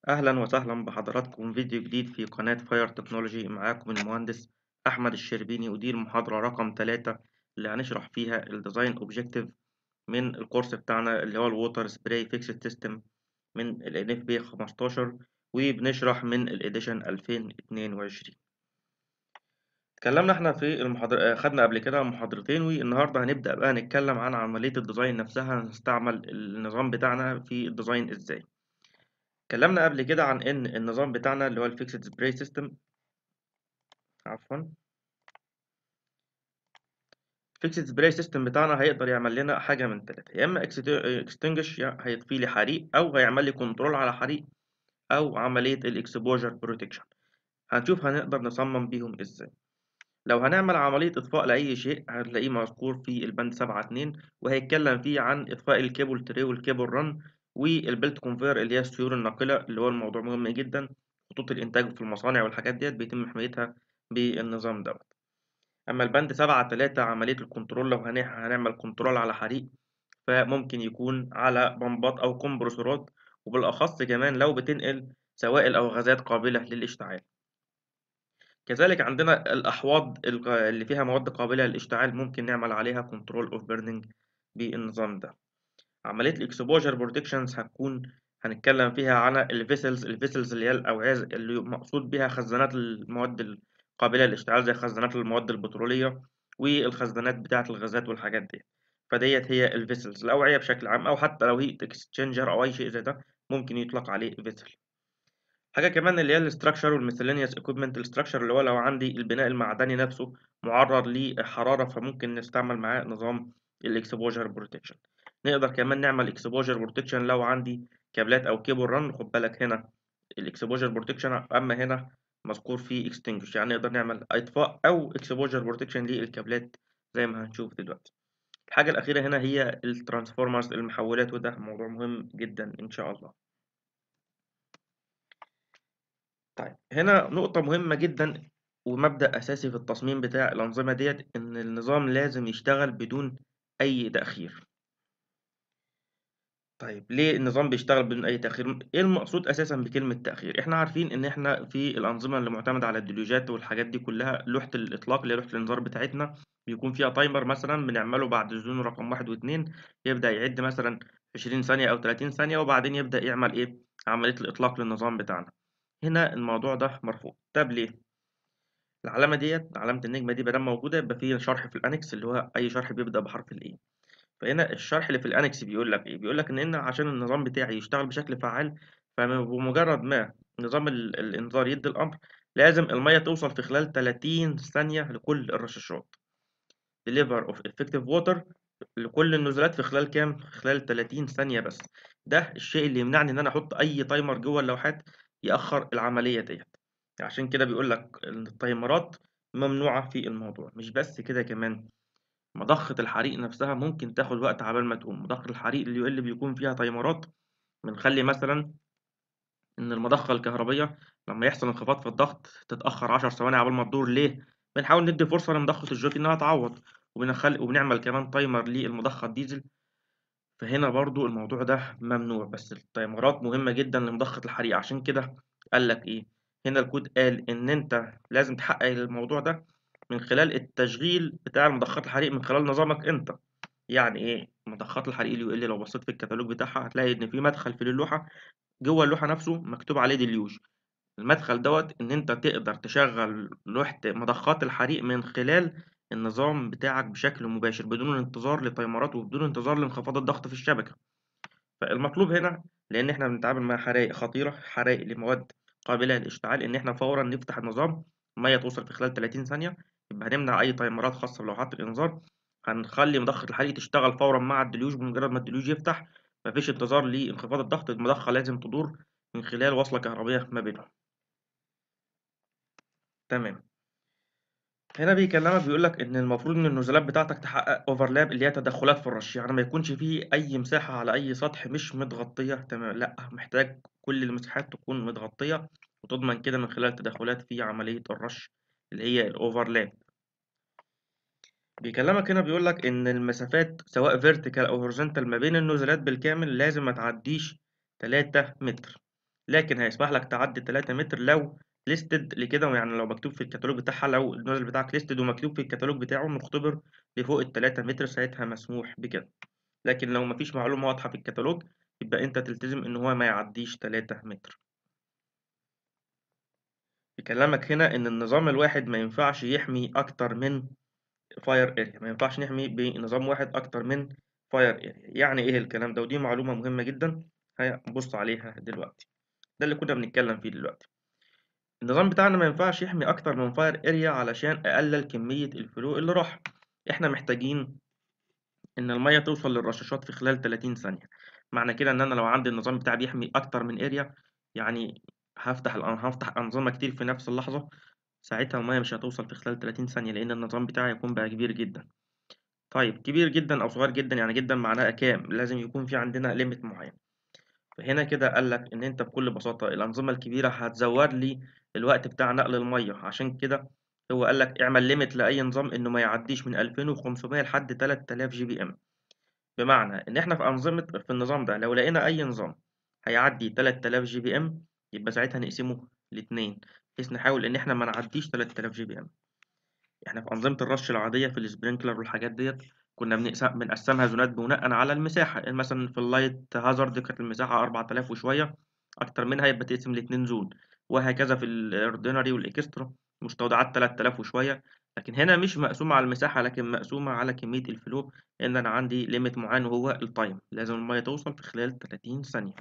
أهلا وسهلا بحضراتكم فيديو جديد في قناة فاير تكنولوجي معاكم المهندس أحمد الشربيني ودي المحاضرة رقم 3 اللي هنشرح فيها الديزاين أوبجيكتيف من الكورس بتاعنا اللي هو الووتر سبراي فيكسد سيستم من ال NFP 15 وبنشرح من الإديشن 2022 اتكلمنا احنا في المحاضرة خدنا قبل كده محاضرتين والنهاردة هنبدأ بقى نتكلم عن عملية الديزاين نفسها هنستعمل النظام بتاعنا في الديزاين ازاي اتكلمنا قبل كده عن ان النظام بتاعنا اللي هو الفيكسد سبراي سيستم عفوا الفيكسد سبراي سيستم بتاعنا هيقدر يعمل لنا حاجه من ثلاثه يا اما اكستنجش هيطفي لي حريق او هيعمل لي كنترول على حريق او عمليه الاكسبوجر بروتكشن هنشوف هنقدر نصمم بيهم ازاي لو هنعمل عملية إطفاء لأي شيء هتلاقيه مذكور في البند سبعة اتنين وهيتكلم فيه عن إطفاء الكيبل تري والكيبل رن والبيلت كونفير اللي هي السيور الناقلة اللي هو الموضوع مهم جدا خطوط الإنتاج في المصانع والحاجات ديت بيتم حمايتها بالنظام دوت أما البند سبعة تلاتة عملية الكنترول لو هنعمل كنترول على حريق فممكن يكون على بمبات أو كمبرسورات وبالأخص كمان لو بتنقل سوائل أو غازات قابلة للاشتعال كذلك عندنا الأحواض اللي فيها مواد قابلة للاشتعال ممكن نعمل عليها كنترول اوف بيرنينج بالنظام ده عملية الاكسبوجر بروتكشنز هتكون هنتكلم فيها عن الفيسلز الفيسلز اللي هي الأوعية اللي مقصود بها خزانات المواد القابلة للاشتعال زي خزانات المواد البترولية والخزانات بتاعة الغازات والحاجات دي فديت هي الفيسلز الأوعية بشكل عام أو حتى لو هي اكسشينجر أو أي شيء زي ده ممكن يطلق عليه فيسل حاجة كمان اللي هي الاستراكشر والميسلينيوس ايكويبمنت الاستراكشر اللي هو لو عندي البناء المعدني نفسه معرض لحرارة فممكن نستعمل معاه نظام الاكسبوجر بروتكشن نقدر كمان نعمل اكسبوجر بروتكشن لو عندي كابلات او كيبل رن خد بالك هنا الاكسبوجر بروتكشن اما هنا مذكور فيه اكستنجوش يعني نقدر نعمل اطفاء او اكسبوجر بروتكشن للكابلات زي ما هنشوف دلوقتي الحاجة الأخيرة هنا هي الترانسفورمرز المحولات وده موضوع مهم جدا إن شاء الله طيب هنا نقطة مهمة جدا ومبدأ أساسي في التصميم بتاع الأنظمة ديت إن النظام لازم يشتغل بدون أي تأخير طيب ليه النظام بيشتغل بدون أي تأخير؟ إيه المقصود أساسا بكلمة تأخير؟ إحنا عارفين إن إحنا في الأنظمة اللي معتمدة على الديلوجات والحاجات دي كلها لوحة الإطلاق اللي هي لوحة الإنذار بتاعتنا بيكون فيها تايمر مثلا بنعمله بعد زون رقم واحد واتنين يبدأ يعد مثلا 20 ثانية أو 30 ثانية وبعدين يبدأ يعمل إيه؟ عملية الإطلاق للنظام بتاعنا. هنا الموضوع ده مرفوض طب ليه العلامه ديت علامه النجمه دي بدل موجوده يبقى في شرح في الانكس اللي هو اي شرح بيبدا بحرف الاي فهنا الشرح اللي في الانكس بيقول لك ايه بيقول لك ان ان عشان النظام بتاعي يشتغل بشكل فعال فبمجرد ما نظام الانذار يدي الامر لازم الميه توصل في خلال 30 ثانيه لكل الرشاشات deliver of effective water لكل النزلات في خلال كام في خلال 30 ثانيه بس ده الشيء اللي يمنعني ان انا احط اي تايمر جوه اللوحات يأخر العملية ديت عشان كده بيقول لك التايمرات ممنوعة في الموضوع مش بس كده كمان مضخة الحريق نفسها ممكن تاخد وقت عبال ما تقوم مضخة الحريق اللي اللي بيكون فيها تايمرات بنخلي مثلا إن المضخة الكهربية لما يحصل انخفاض في الضغط تتأخر عشر ثواني عبال ما تدور ليه؟ بنحاول ندي فرصة لمضخة الجوكي إنها تعوض وبنخلي وبنعمل كمان تايمر للمضخة الديزل فهنا برضو الموضوع ده ممنوع بس التايمرات مهمة جدا لمضخة الحريق عشان كده قال لك ايه هنا الكود قال ان انت لازم تحقق الموضوع ده من خلال التشغيل بتاع مضخات الحريق من خلال نظامك انت يعني ايه مضخات الحريق اليو ال لو بصيت في الكتالوج بتاعها هتلاقي ان في مدخل في اللوحة جوه اللوحة نفسه مكتوب عليه ديليوج المدخل دوت ان انت تقدر تشغل لوحة مضخات الحريق من خلال النظام بتاعك بشكل مباشر بدون انتظار لتايمرات وبدون انتظار لانخفاض الضغط في الشبكة فالمطلوب هنا لأن إحنا بنتعامل مع حرائق خطيرة حرائق لمواد قابلة للاشتعال إن إحنا فورا نفتح النظام المية توصل في خلال 30 ثانية يبقى هنمنع أي تايمرات خاصة بلوحات الإنذار هنخلي مضخة الحريق تشتغل فورا مع الدليوج بمجرد ما الدليوج يفتح مفيش انتظار لانخفاض الضغط المضخة لازم تدور من خلال وصلة كهربية ما بينهم تمام هنا بيكلمك بيقول لك ان المفروض ان النزلات بتاعتك تحقق اوفرلاب اللي هي تدخلات في الرش يعني ما يكونش فيه اي مساحه على اي سطح مش متغطيه تمام لا محتاج كل المساحات تكون متغطيه وتضمن كده من خلال تدخلات في عمليه الرش اللي هي الاوفرلاب بيكلمك هنا بيقول لك ان المسافات سواء فيرتيكال او هوريزونتال ما بين النزلات بالكامل لازم ما تعديش 3 متر لكن هيسمح لك تعدي 3 متر لو listed لكده يعني لو مكتوب في الكتالوج بتاعها لو النازل بتاعك listed ومكتوب في الكتالوج بتاعه مختبر لفوق ال3 متر ساعتها مسموح بكده لكن لو مفيش معلومة واضحة في الكتالوج يبقى أنت تلتزم إن هو ما يعديش 3 متر بكلامك هنا إن النظام الواحد ما ينفعش يحمي أكتر من فاير اريا ما ينفعش نحمي بنظام واحد أكتر من فاير اريا يعني إيه الكلام ده ودي معلومة مهمة جدا هنبص عليها دلوقتي ده اللي كنا بنتكلم فيه دلوقتي النظام بتاعنا ما ينفعش يحمي أكتر من فاير اريا علشان أقلل كمية الفلو اللي راح إحنا محتاجين إن المية توصل للرشاشات في خلال 30 ثانية معنى كده إن أنا لو عندي النظام بتاعي بيحمي أكتر من اريا يعني هفتح الأن- هفتح أنظمة كتير في نفس اللحظة ساعتها المية مش هتوصل في خلال 30 ثانية لأن النظام بتاعي هيكون بقى كبير جدا طيب كبير جدا أو صغير جدا يعني جدا معناها كام لازم يكون في عندنا ليميت معين فهنا كده قال لك إن أنت بكل بساطة الأنظمة الكبيرة هتزود لي الوقت بتاع نقل المية عشان كده هو قال لك اعمل ليميت لأي نظام إنه ما يعديش من 2500 لحد 3000 جي بي إم بمعنى إن إحنا في أنظمة في النظام ده لو لقينا أي نظام هيعدي 3000 جي بي إم يبقى ساعتها نقسمه لاتنين بحيث نحاول إن إحنا ما نعديش 3000 جي بي إم إحنا في أنظمة الرش العادية في السبرينكلر والحاجات ديت كنا بنقسم بنقسمها زونات بناء على المساحة مثلا في اللايت هازارد كانت المساحة 4000 وشوية أكتر منها يبقى تقسم لاتنين زون وهكذا في الأوردينري والإكسترا مستودعات 3000 وشوية لكن هنا مش مقسومة على المساحة لكن مقسومة على كمية الفلو لأن أنا عندي ليميت معين وهو التايم لازم المية توصل في خلال 30 ثانية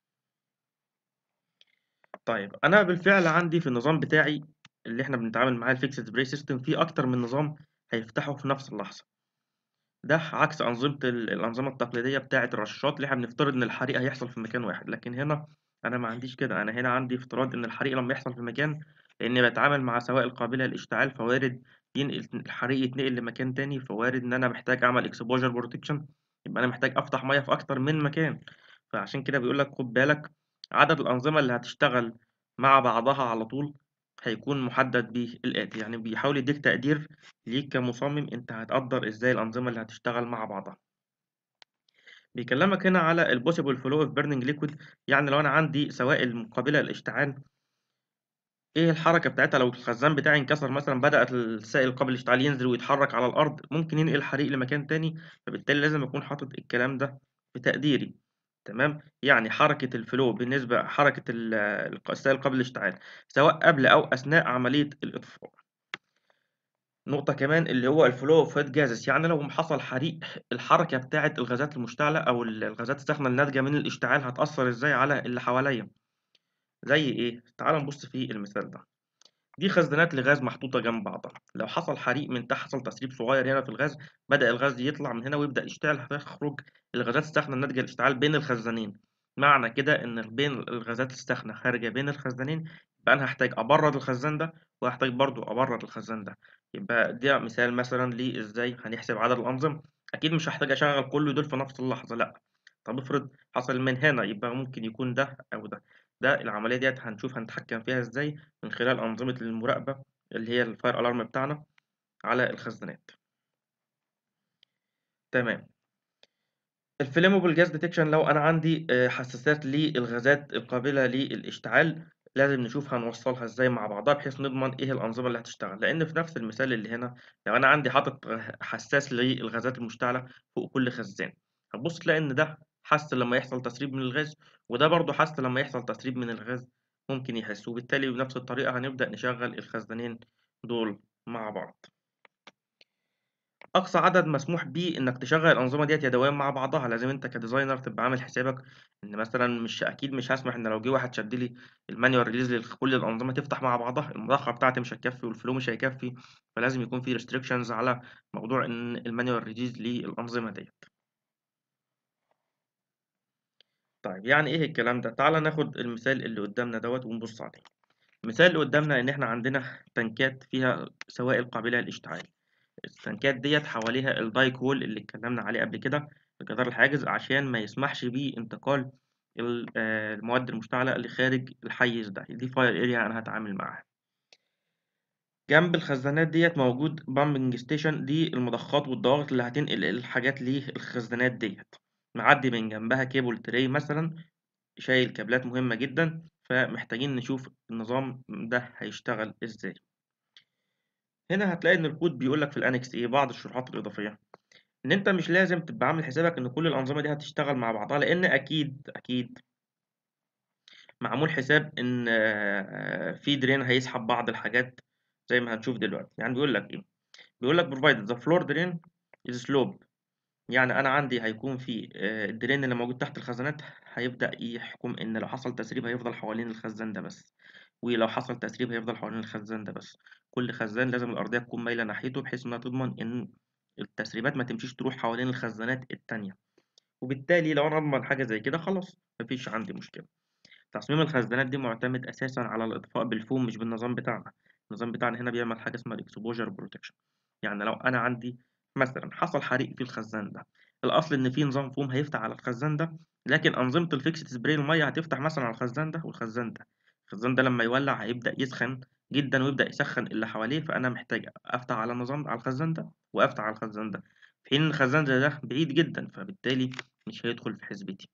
طيب أنا بالفعل عندي في النظام بتاعي اللي إحنا بنتعامل معاه الفيكسد سبراي سيستم فيه أكتر من نظام هيفتحوا في نفس اللحظة ده عكس أنظمة ال- الأنظمة التقليدية بتاعة الرشاشات اللي إحنا بنفترض إن الحريق هيحصل في مكان واحد لكن هنا أنا ما عنديش كده أنا هنا عندي افتراض إن الحريق لما يحصل في مكان لأني بتعامل مع سوائل قابلة للاشتعال فوارد ينقل الحريق يتنقل لمكان تاني فوارد إن أنا محتاج أعمل اكسبوجر بروتكشن يبقى أنا محتاج أفتح مية في أكتر من مكان فعشان كده بيقول لك خد بالك عدد الأنظمة اللي هتشتغل مع بعضها على طول هيكون محدد بالآتي يعني بيحاول يديك تقدير ليك كمصمم انت هتقدر ازاي الانظمه اللي هتشتغل مع بعضها بيكلمك هنا على البوسيبل فلو اوف بيرنينج ليكويد يعني لو انا عندي سوائل قابله للاشتعال ايه الحركه بتاعتها لو الخزان بتاعي انكسر مثلا بدات السائل قابل للاشتعال ينزل ويتحرك على الارض ممكن ينقل الحريق لمكان تاني فبالتالي لازم اكون حاطط الكلام ده في تقديري تمام يعني حركه الفلو بالنسبه حركه ال- السائل قابل للاشتعال سواء قبل او اثناء عمليه الاطفاء نقطة كمان اللي هو الفلو اوف هيت جازز يعني لو حصل حريق الحركة بتاعة الغازات المشتعلة أو ال- الغازات الساخنة الناتجة من الاشتعال هتأثر إزاي على اللي حواليا زي إيه؟ تعال نبص في المثال ده دي خزانات لغاز محطوطة جنب بعضها لو حصل حريق من تحت حصل تسريب صغير هنا في الغاز بدأ الغاز يطلع من هنا ويبدأ يشتعل هتخرج الغازات الساخنة الناتجة للاشتعال بين الخزانين معنى كده إن بين الغازات الساخنة خارجة بين الخزانين يبقى أنا هحتاج أبرد الخزان ده وهحتاج برضو أبرد الخزان ده يبقى ده مثال مثلا لإزاي هنحسب عدد الأنظمة أكيد مش هحتاج أشغل كل دول في نفس اللحظة لأ طب افرض حصل من هنا يبقى ممكن يكون ده أو ده ده العملية ديت هنشوف هنتحكم فيها إزاي من خلال أنظمة المراقبة اللي هي الفاير ألارم بتاعنا على الخزانات تمام الفليمبل جاز ديتكشن لو انا عندي آه، حساسات للغازات القابله للاشتعال لازم نشوف هنوصلها ازاي مع بعضها بحيث نضمن ايه الانظمه اللي هتشتغل لان في نفس المثال اللي هنا لو انا عندي حاطط غ- حساس للغازات المشتعله فوق كل خزان هتبص تلاقي ان ده حس لما يحصل تسريب من الغاز وده برضه حس لما يحصل تسريب من الغاز ممكن يحس وبالتالي بنفس الطريقه هنبدا نشغل الخزانين دول مع بعض أقصى عدد مسموح بيه إنك تشغل الأنظمة ديّة يدويًا مع بعضها، لازم أنت كdesigner تبقى عامل حسابك إن مثلًا مش أكيد مش هاسمح إن لو جه واحد شد لي الmanual release لكل الأنظمة تفتح مع بعضها، المضخة بتاعتي مش هتكفي والflow مش هيكفي، فلازم يكون في restrictions على موضوع إن الmanual release للأنظمة ديّة. طيب يعني إيه الكلام ده؟ تعالَ ناخد المثال اللي قدامنا دوّة ونبُص عليه. المثال اللي قدامنا إن إحنا عندنا تانكات فيها سوائل قابلة للاشتعال. التنكات ديت حواليها الدايك وول اللي اتكلمنا عليه قبل كده الجدار الحاجز عشان ما يسمحش بانتقال ال- آه، المواد المشتعلة اللي خارج الحيز ده دي فاير اريا انا هتعامل معاها جنب الخزانات ديت موجود بامبنج ستيشن دي المضخات والضغط اللي هتنقل الحاجات للخزانات ديت معدي من جنبها كيبل تري مثلا شايل كابلات مهمة جدا فمحتاجين نشوف النظام ده هيشتغل إزاي هنا هتلاقي إن الكود بيقول لك في الأنكس إيه بعض الشروحات الإضافية إن أنت مش لازم تبقى عامل حسابك إن كل الأنظمة دي هتشتغل مع بعضها لأن أكيد أكيد معمول حساب إن آه، في درين هيسحب بعض الحاجات زي ما هنشوف دلوقتي يعني بيقول لك إيه بيقول لك provided the floor drain is slope يعني أنا عندي هيكون في آه، الدرين اللي موجود تحت الخزانات هيبدأ يحكم إن لو حصل تسريب هيفضل حوالين الخزان ده بس ولو حصل تسريب هيفضل حوالين الخزان ده بس كل خزان لازم الأرضية تكون مايلة ناحيته بحيث إنها تضمن إن التسريبات ما تمشيش تروح حوالين الخزانات التانية وبالتالي لو أنا أضمن حاجة زي كده خلاص مفيش عندي مشكلة تصميم الخزانات دي معتمد أساسا على الإطفاء بالفوم مش بالنظام بتاعنا النظام بتاعنا هنا بيعمل حاجة اسمها الإكسبوجر بروتكشن يعني لو أنا عندي مثلا حصل حريق في الخزان ده الأصل إن في نظام فوم هيفتح على الخزان ده لكن أنظمة الفيكسد سبراي المية هتفتح مثلا على الخزان ده والخزان ده الخزان ده لما يولع هيبدأ يسخن جدا ويبدأ يسخن اللي حواليه فأنا محتاج أفتح على النظام على الخزان ده وأفتح على الخزان ده في حين إن الخزان زي ده بعيد جدا فبالتالي مش هيدخل في حسبتي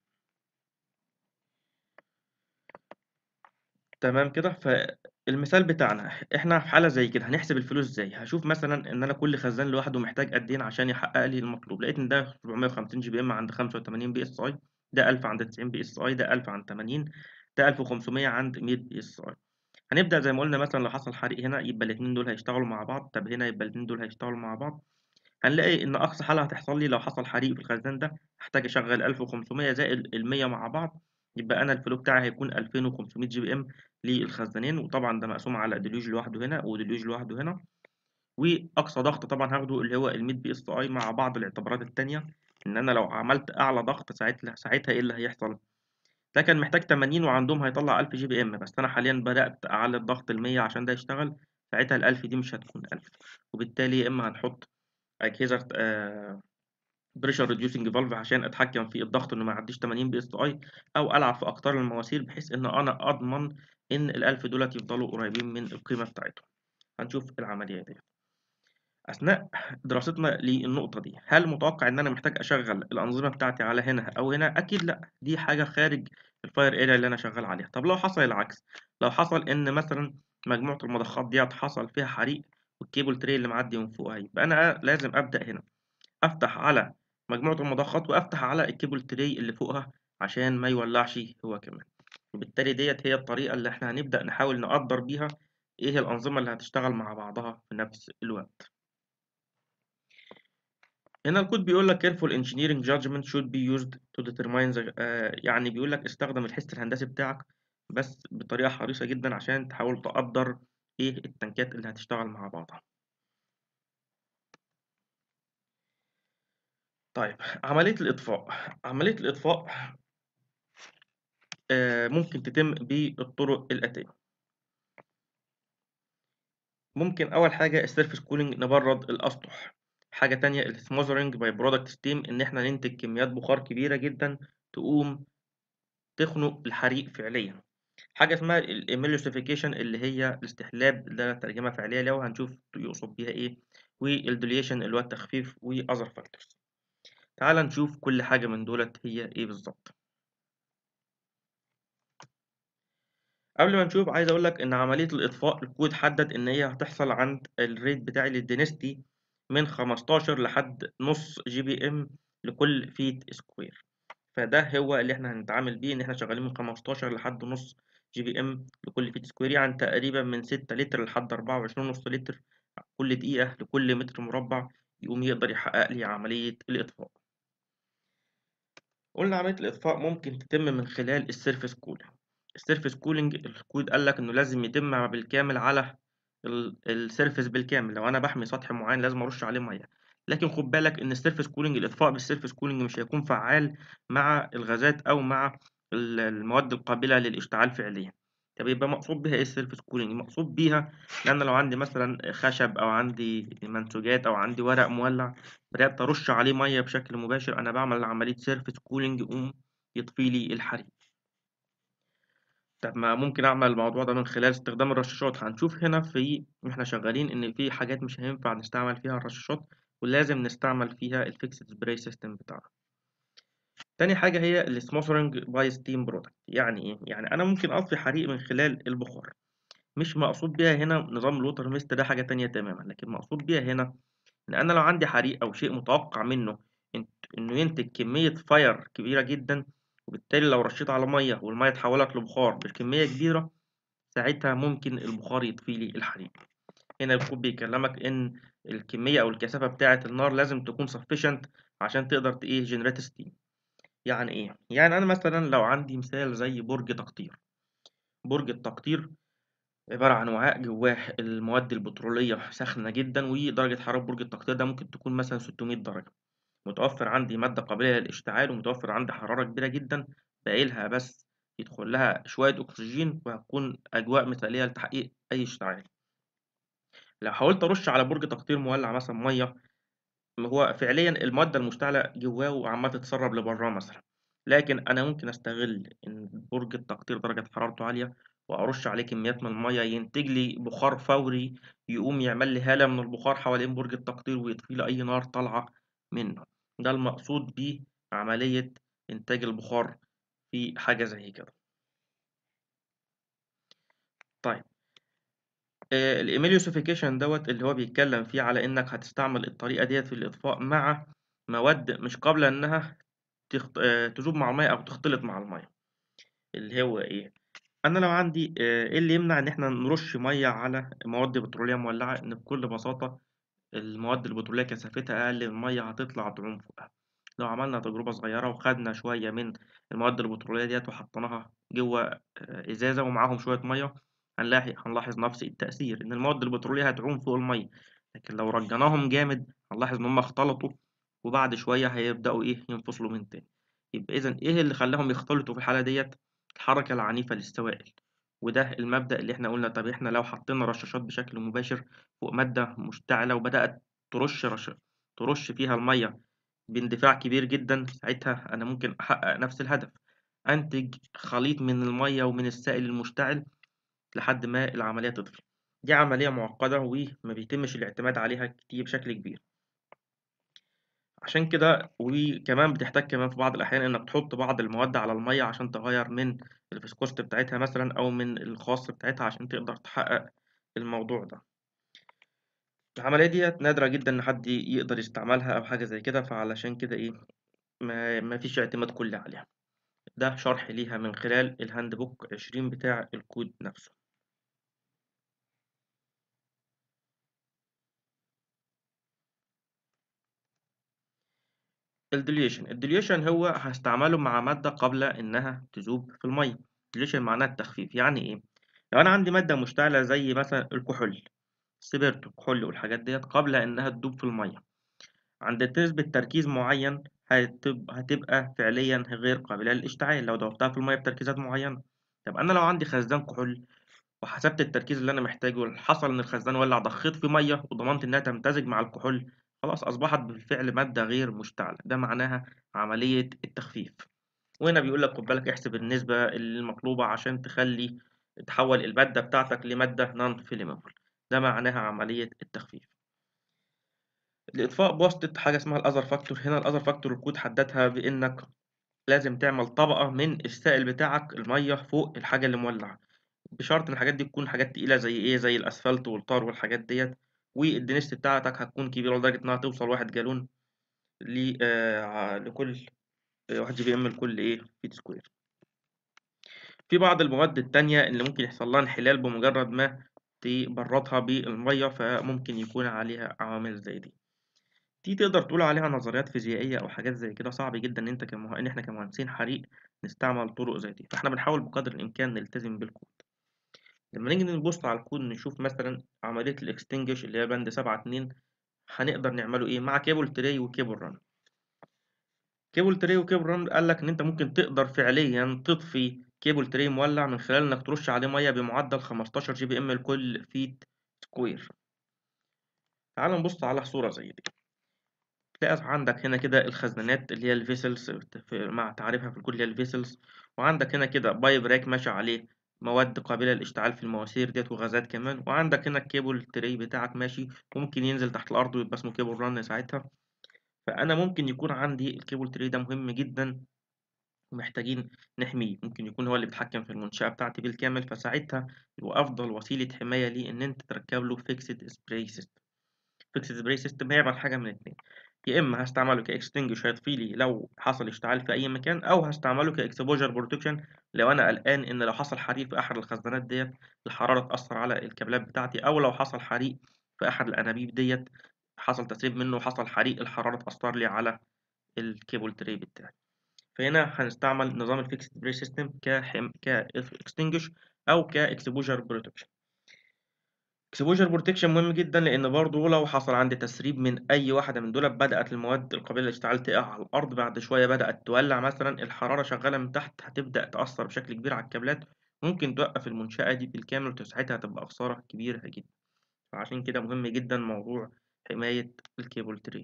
تمام كده فالمثال بتاعنا احنا في حالة زي كده هنحسب الفلوس ازاي هشوف مثلا ان انا كل خزان لوحده محتاج قد ايه عشان يحقق لي المطلوب لقيت ان ده 450 جي بي ام عند 85 بي اس اي ده 1000 عند 90 بي اس اي ده 1000 عند 80 ده 1500 عند 100 بي اس اي هنبدأ زي ما قلنا مثلا لو حصل حريق هنا يبقى الاثنين دول هيشتغلوا مع بعض طب هنا يبقى الاثنين دول هيشتغلوا مع بعض هنلاقي ان اقصى حالة هتحصل لي لو حصل حريق في الخزان ده هحتاج اشغل 1500 زائد ال 100 مع بعض يبقى انا الفلو بتاعي هيكون 2500 جي بي ام للخزانين وطبعا ده مقسوم على ديلوج لوحده هنا وديلوج لوحده هنا واقصى ضغط طبعا هاخده اللي هو ال 100 بي اس اي مع بعض الاعتبارات التانية ان انا لو عملت اعلى ضغط ساعتها ساعتها ايه اللي هيحصل ده كان محتاج 80 وعندهم هيطلع 1000 جي بي ام بس انا حاليا بدات اعلي الضغط ل 100 عشان ده يشتغل ساعتها ال 1000 دي مش هتكون 1000 وبالتالي يا اما هنحط اجهزه بريشر ريديوسنج فالف عشان اتحكم في الضغط انه ما يعديش 80 بي اس اي او العب في اقطار المواسير بحيث ان انا اضمن ان ال1000 دولت يفضلوا قريبين من القيمه بتاعتهم هنشوف العمليه دي اثناء دراستنا للنقطه دي هل متوقع ان انا محتاج اشغل الانظمه بتاعتي على هنا او هنا اكيد لا دي حاجه خارج الفاير اريا اللي انا شغال عليها طب لو حصل العكس لو حصل ان مثلا مجموعه المضخات ديت حصل فيها حريق والكيبل تري اللي معدي من فوقها يبقى انا لازم ابدا هنا افتح على مجموعة المضخات وافتح على الكيبل تري اللي فوقها عشان ما يولعش هو كمان وبالتالي ديت هي الطريقة اللي احنا هنبدأ نحاول نقدر بيها ايه الأنظمة اللي هتشتغل مع بعضها في نفس الوقت هنا الكود بيقول لك careful engineering judgment should be used to determine the آه يعني بيقول لك استخدم الحس الهندسي بتاعك بس بطريقة حريصة جدا عشان تحاول تقدر ايه التنكات اللي هتشتغل مع بعضها طيب عملية الإطفاء عملية الإطفاء آه ممكن تتم بالطرق الآتية ممكن أول حاجة السيرفيس كولينج نبرد الأسطح حاجة تانية السموزرنج باي برودكت ستيم إن إحنا ننتج كميات بخار كبيرة جدا تقوم تخنق الحريق فعليا حاجة اسمها الإيميليوسيفيكيشن اللي هي الاستحلاب ده ترجمة فعلية لو هنشوف يقصد بيها إيه والدوليشن اللي هو التخفيف وأذر فاكتورز تعال نشوف كل حاجة من دولت هي إيه بالظبط قبل ما نشوف عايز اقول لك ان عمليه الاطفاء الكود حدد ان هي هتحصل عند الريت بتاعي للدينستي من 15 لحد نص جي بي ام لكل فيت سكوير فده هو اللي احنا هنتعامل بيه ان احنا شغالين من 15 لحد نص جي بي ام لكل فيت سكوير يعني تقريبا من 6 لتر لحد 24 ونص لتر كل دقيقه لكل متر مربع يقوم يقدر يحقق لي عمليه الاطفاء قلنا عمليه الاطفاء ممكن تتم من خلال السيرفيس كولينج السيرفيس كولينج الكود قال لك انه لازم يتم بالكامل على السيرفيس بالكامل لو انا بحمي سطح معين لازم ارش عليه ميه لكن خد بالك ان السيرفيس كولينج الاطفاء بالسيرفيس كولينج مش هيكون فعال مع الغازات او مع المواد القابله للاشتعال فعليا طب يبقى مقصود بيها ايه السيرفيس كولينج مقصود بيها ان انا لو عندي مثلا خشب او عندي منسوجات او عندي ورق مولع بدات ارش عليه ميه بشكل مباشر انا بعمل عمليه سيرفيس كولينج يقوم يطفي لي الحريق طب ما ممكن أعمل الموضوع ده من خلال استخدام الرشاشات هنشوف هنا في إحنا شغالين إن في حاجات مش هينفع نستعمل فيها الرشاشات ولازم نستعمل فيها الفيكسد سبراي سيستم بتاعنا تاني حاجة هي الsmothering by steam product يعني إيه؟ يعني أنا ممكن أطفي حريق من خلال البخار مش مقصود بيها هنا نظام الwater mist ده حاجة تانية تمامًا، لكن مقصود بيها هنا إن أنا لو عندي حريق أو شيء متوقع منه إنت إنه ينتج كمية fire كبيرة جدًا، وبالتالي لو رشيت على مَيّة والمَيّة اتحولت لبخار بكمية كبيرة، ساعتها ممكن البخار يطفي لي الحريق. هنا الكود بيكلمك إن الكمية أو الكثافة بتاعة النار لازم تكون sufficient عشان تقدر ت إيه generate steam. يعني إيه؟ يعني أنا مثلًا لو عندي مثال زي برج تقطير، برج التقطير عبارة عن وعاء جواه المواد البترولية ساخنة جدًا، ودرجة حرارة برج التقطير ده ممكن تكون مثلًا 600 درجة، متوفر عندي مادة قابلة للاشتعال، ومتوفر عندي حرارة كبيرة جدًا، باقي لها بس يدخل لها شوية أكسجين وهتكون أجواء مثالية لتحقيق أي اشتعال. لو حاولت أرش على برج تقطير مولع مثلًا مَيّة، هو فعليًا المادة المشتعلة جواه وعمّالة تتسرب لبرّاه مثلًا، لكن أنا ممكن أستغل إن برج التقطير درجة حرارته عالية، وأرش عليه كميات من المَيّة ينتج لي بخار فوري يقوم يعمل لي هالة من البخار حوالين برج التقطير ويطفي لي أي نار طالعة منه، ده المقصود بعملية إنتاج البخار في حاجة زي كده. طيب آآ الemulsification دوّة اللي هو بيتكلم فيه على إنك هتستعمل الطريقة ديّة في الإطفاء مع مواد مش قابلة إنها تخت آآ تذوب مع المَيّة أو تختلط مع المَيّة، اللي هو إيه؟ أنا لو عندي آآ إيه اللي يمنع إن إحنا نرش مَيّة على مواد بترولية مولعة؟ إن بكل بساطة المواد البترولية كثافتها أقل من المَيّة هتطلع تعوم فوقها. لو عملنا تجربة صغيرة وخدنا شوية من المواد البترولية ديّة وحطيناها جوّه آآ إزازة ومعاهم شوية مَيّة، هنلاحي هنلاحظ نفس التأثير، إن المواد البترولية هتعوم فوق المَيّة، لكن لو رجّيناهم جامد هنلاحظ إن هُم اختلطوا وبعد شوية هيبدأوا إيه، ينفصلوا من تاني. يبقى إذًا إيه اللي خلّاهم يختلطوا في الحالة ديّة؟ الحركة العنيفة للسوائل، وده المبدأ اللي إحنا قُلنا طب إحنا لو حطينا رشاشات بشكل مباشر فوق مادة مشتعلة وبدأت ترش رش ترش فيها المَيّة باندفاع كبير جدًا، ساعتها أنا ممكن أحقق نفس الهدف، أنتج خليط من المَيّة ومن السائل المشتعل لحد ما العملية تطفي. دي عملية معقدة وما بيتمش الاعتماد عليها كتير بشكل كبير. عشان كده وكمان بتحتاج كمان في بعض الأحيان إنك تحط بعض المواد على المَيّة عشان تغيّر من الviscosity بتاعتها مثلًا أو من الخواص بتاعتها عشان تقدر تحقق الموضوع ده. العملية ديّة نادرة جدًا إن حد يقدر يستعملها أو حاجة زي كده، فعلشان كده إيه، ما ما فيش اعتماد كلّي عليها. ده شرح ليها من خلال الhandbook 20 بتاع الكود نفسه. الdilution الdilution هو هاستعمله مع مادة قابلة إنها تذوب في المَيّة. dilution معناها التخفيف، يعني إيه؟ لو أنا عندي مادة مشتعلة زي مثلًا الكحول، السبيرتو، الكحول والحاجات ديّة قابلة إنها تدوب في المَيّة. عند نسبة تركيز معين هتب هتبقى فعليًا غير قابلة للاشتعال لو دوّبتها في المَيّة بتركيزات معينة. طب أنا لو عندي خزان كحول وحسبت التركيز اللي أنا محتاجه، حصل إن الخزان ولع ضخيت فيه مَيّة وضمنت إنها تمتزج مع الكحول، خلاص أصبحت بالفعل مادة غير مشتعلة، ده معناها عملية التخفيف. وهنا بيقول لك خد بالك احسب النسبة المطلوبة عشان تخلّي تحوّل المادة بتاعتك لمادة non flammable ده معناها عملية التخفيف. الإطفاء بواسطة حاجة اسمها الother factor هنا الother factor الكود حددها بإنك لازم تعمل طبقة من السائل بتاعك المَيّة فوق الحاجة اللي مولعة، بشرط إن الحاجات دي تكون حاجات تقيلة زي إيه، زي الأسفلت والطار والحاجات ديّة، والdensity بتاعتك هتكون كبيرة لدرجة إنها توصل 1 جالون ل آآ لكل 1 GPM لكل إيه feet square. في بعض المواد التانية اللي ممكن يحصل لها انحلال بمجرد ما تبردها بالمَيّة، فممكن يكون عليها عوامل زي دي. دي تقدر تقول عليها نظريات فيزيائية أو حاجات زي كده، صعب جدًا إن أنت كمه إن إحنا كمهندسين حريق نستعمل طرق زي دي، فإحنا بنحاول بقدر الإمكان نلتزم بالكود. لمّا نيجي نبُص على الكود نشوف مثلًا عملية الextinguish اللي هي بند 7.2 هنقدر نعمله إيه، مع cable tray وcable run. cable tray وcable run قال لك إن أنت ممكن تقدر فعليًا تطفي cable tray مولع من خلال إنك ترش عليه مَيّة بمعدل 15 GPM لكل feet square. تعالَ نبُص على صورة زي دي. تلاقي عندك هنا كده الخزانات اللي هي الvessels ف مع تعريفها في الكود اللي هي الvessels وعندك هنا كده pipe rack ماشي عليه مواد قابلة للاشتعال في المواسير ديّة وغازات كمان، وعندك هنا الcable tray بتاعك ماشي ممكن ينزل تحت الأرض ويبقى اسمه cable run ساعتها. فأنا ممكن يكون عندي الcable tray ده مهم جدًا ومحتاجين نحميه ممكن يكون هو اللي بيتحكم في المنشأة بتاعتي بالكامل فساعتها يبقى أفضل وسيلة حماية ليه إن أنت تركب له فيكسد سبراي سيستم فيكسد سبراي سيستم هيعمل حاجة من الاتنين يا إما هستعمله كإكستنجوش هيطفي لي لو حصل اشتعال في أي مكان أو هستعمله كإكسبوجر بروتكشن لو أنا قلقان إن لو حصل حريق في أحد الخزانات ديت الحرارة تأثر على الكابلات بتاعتي أو لو حصل حريق في أحد الأنابيب ديت حصل تسريب منه وحصل حريق الحرارة تأثر لي على الكيبل تري بتاعي فهنا هنستعمل نظام الفيكسد سبراي سيستم كحم كاكستنجوش او كاكسبوجر بروتكشن اكسبوجر بروتكشن مهم جدا لان برضه لو حصل عندي تسريب من اي واحده من دول بدات المواد القابله للاشتعال تقع على الارض بعد شويه بدات تولع مثلا الحراره شغاله من تحت هتبدا تاثر بشكل كبير على الكابلات ممكن توقف المنشاه دي بالكامل وساعتها هتبقى خساره كبيره جدا فعشان كده مهم جدا موضوع حمايه الكيبل تري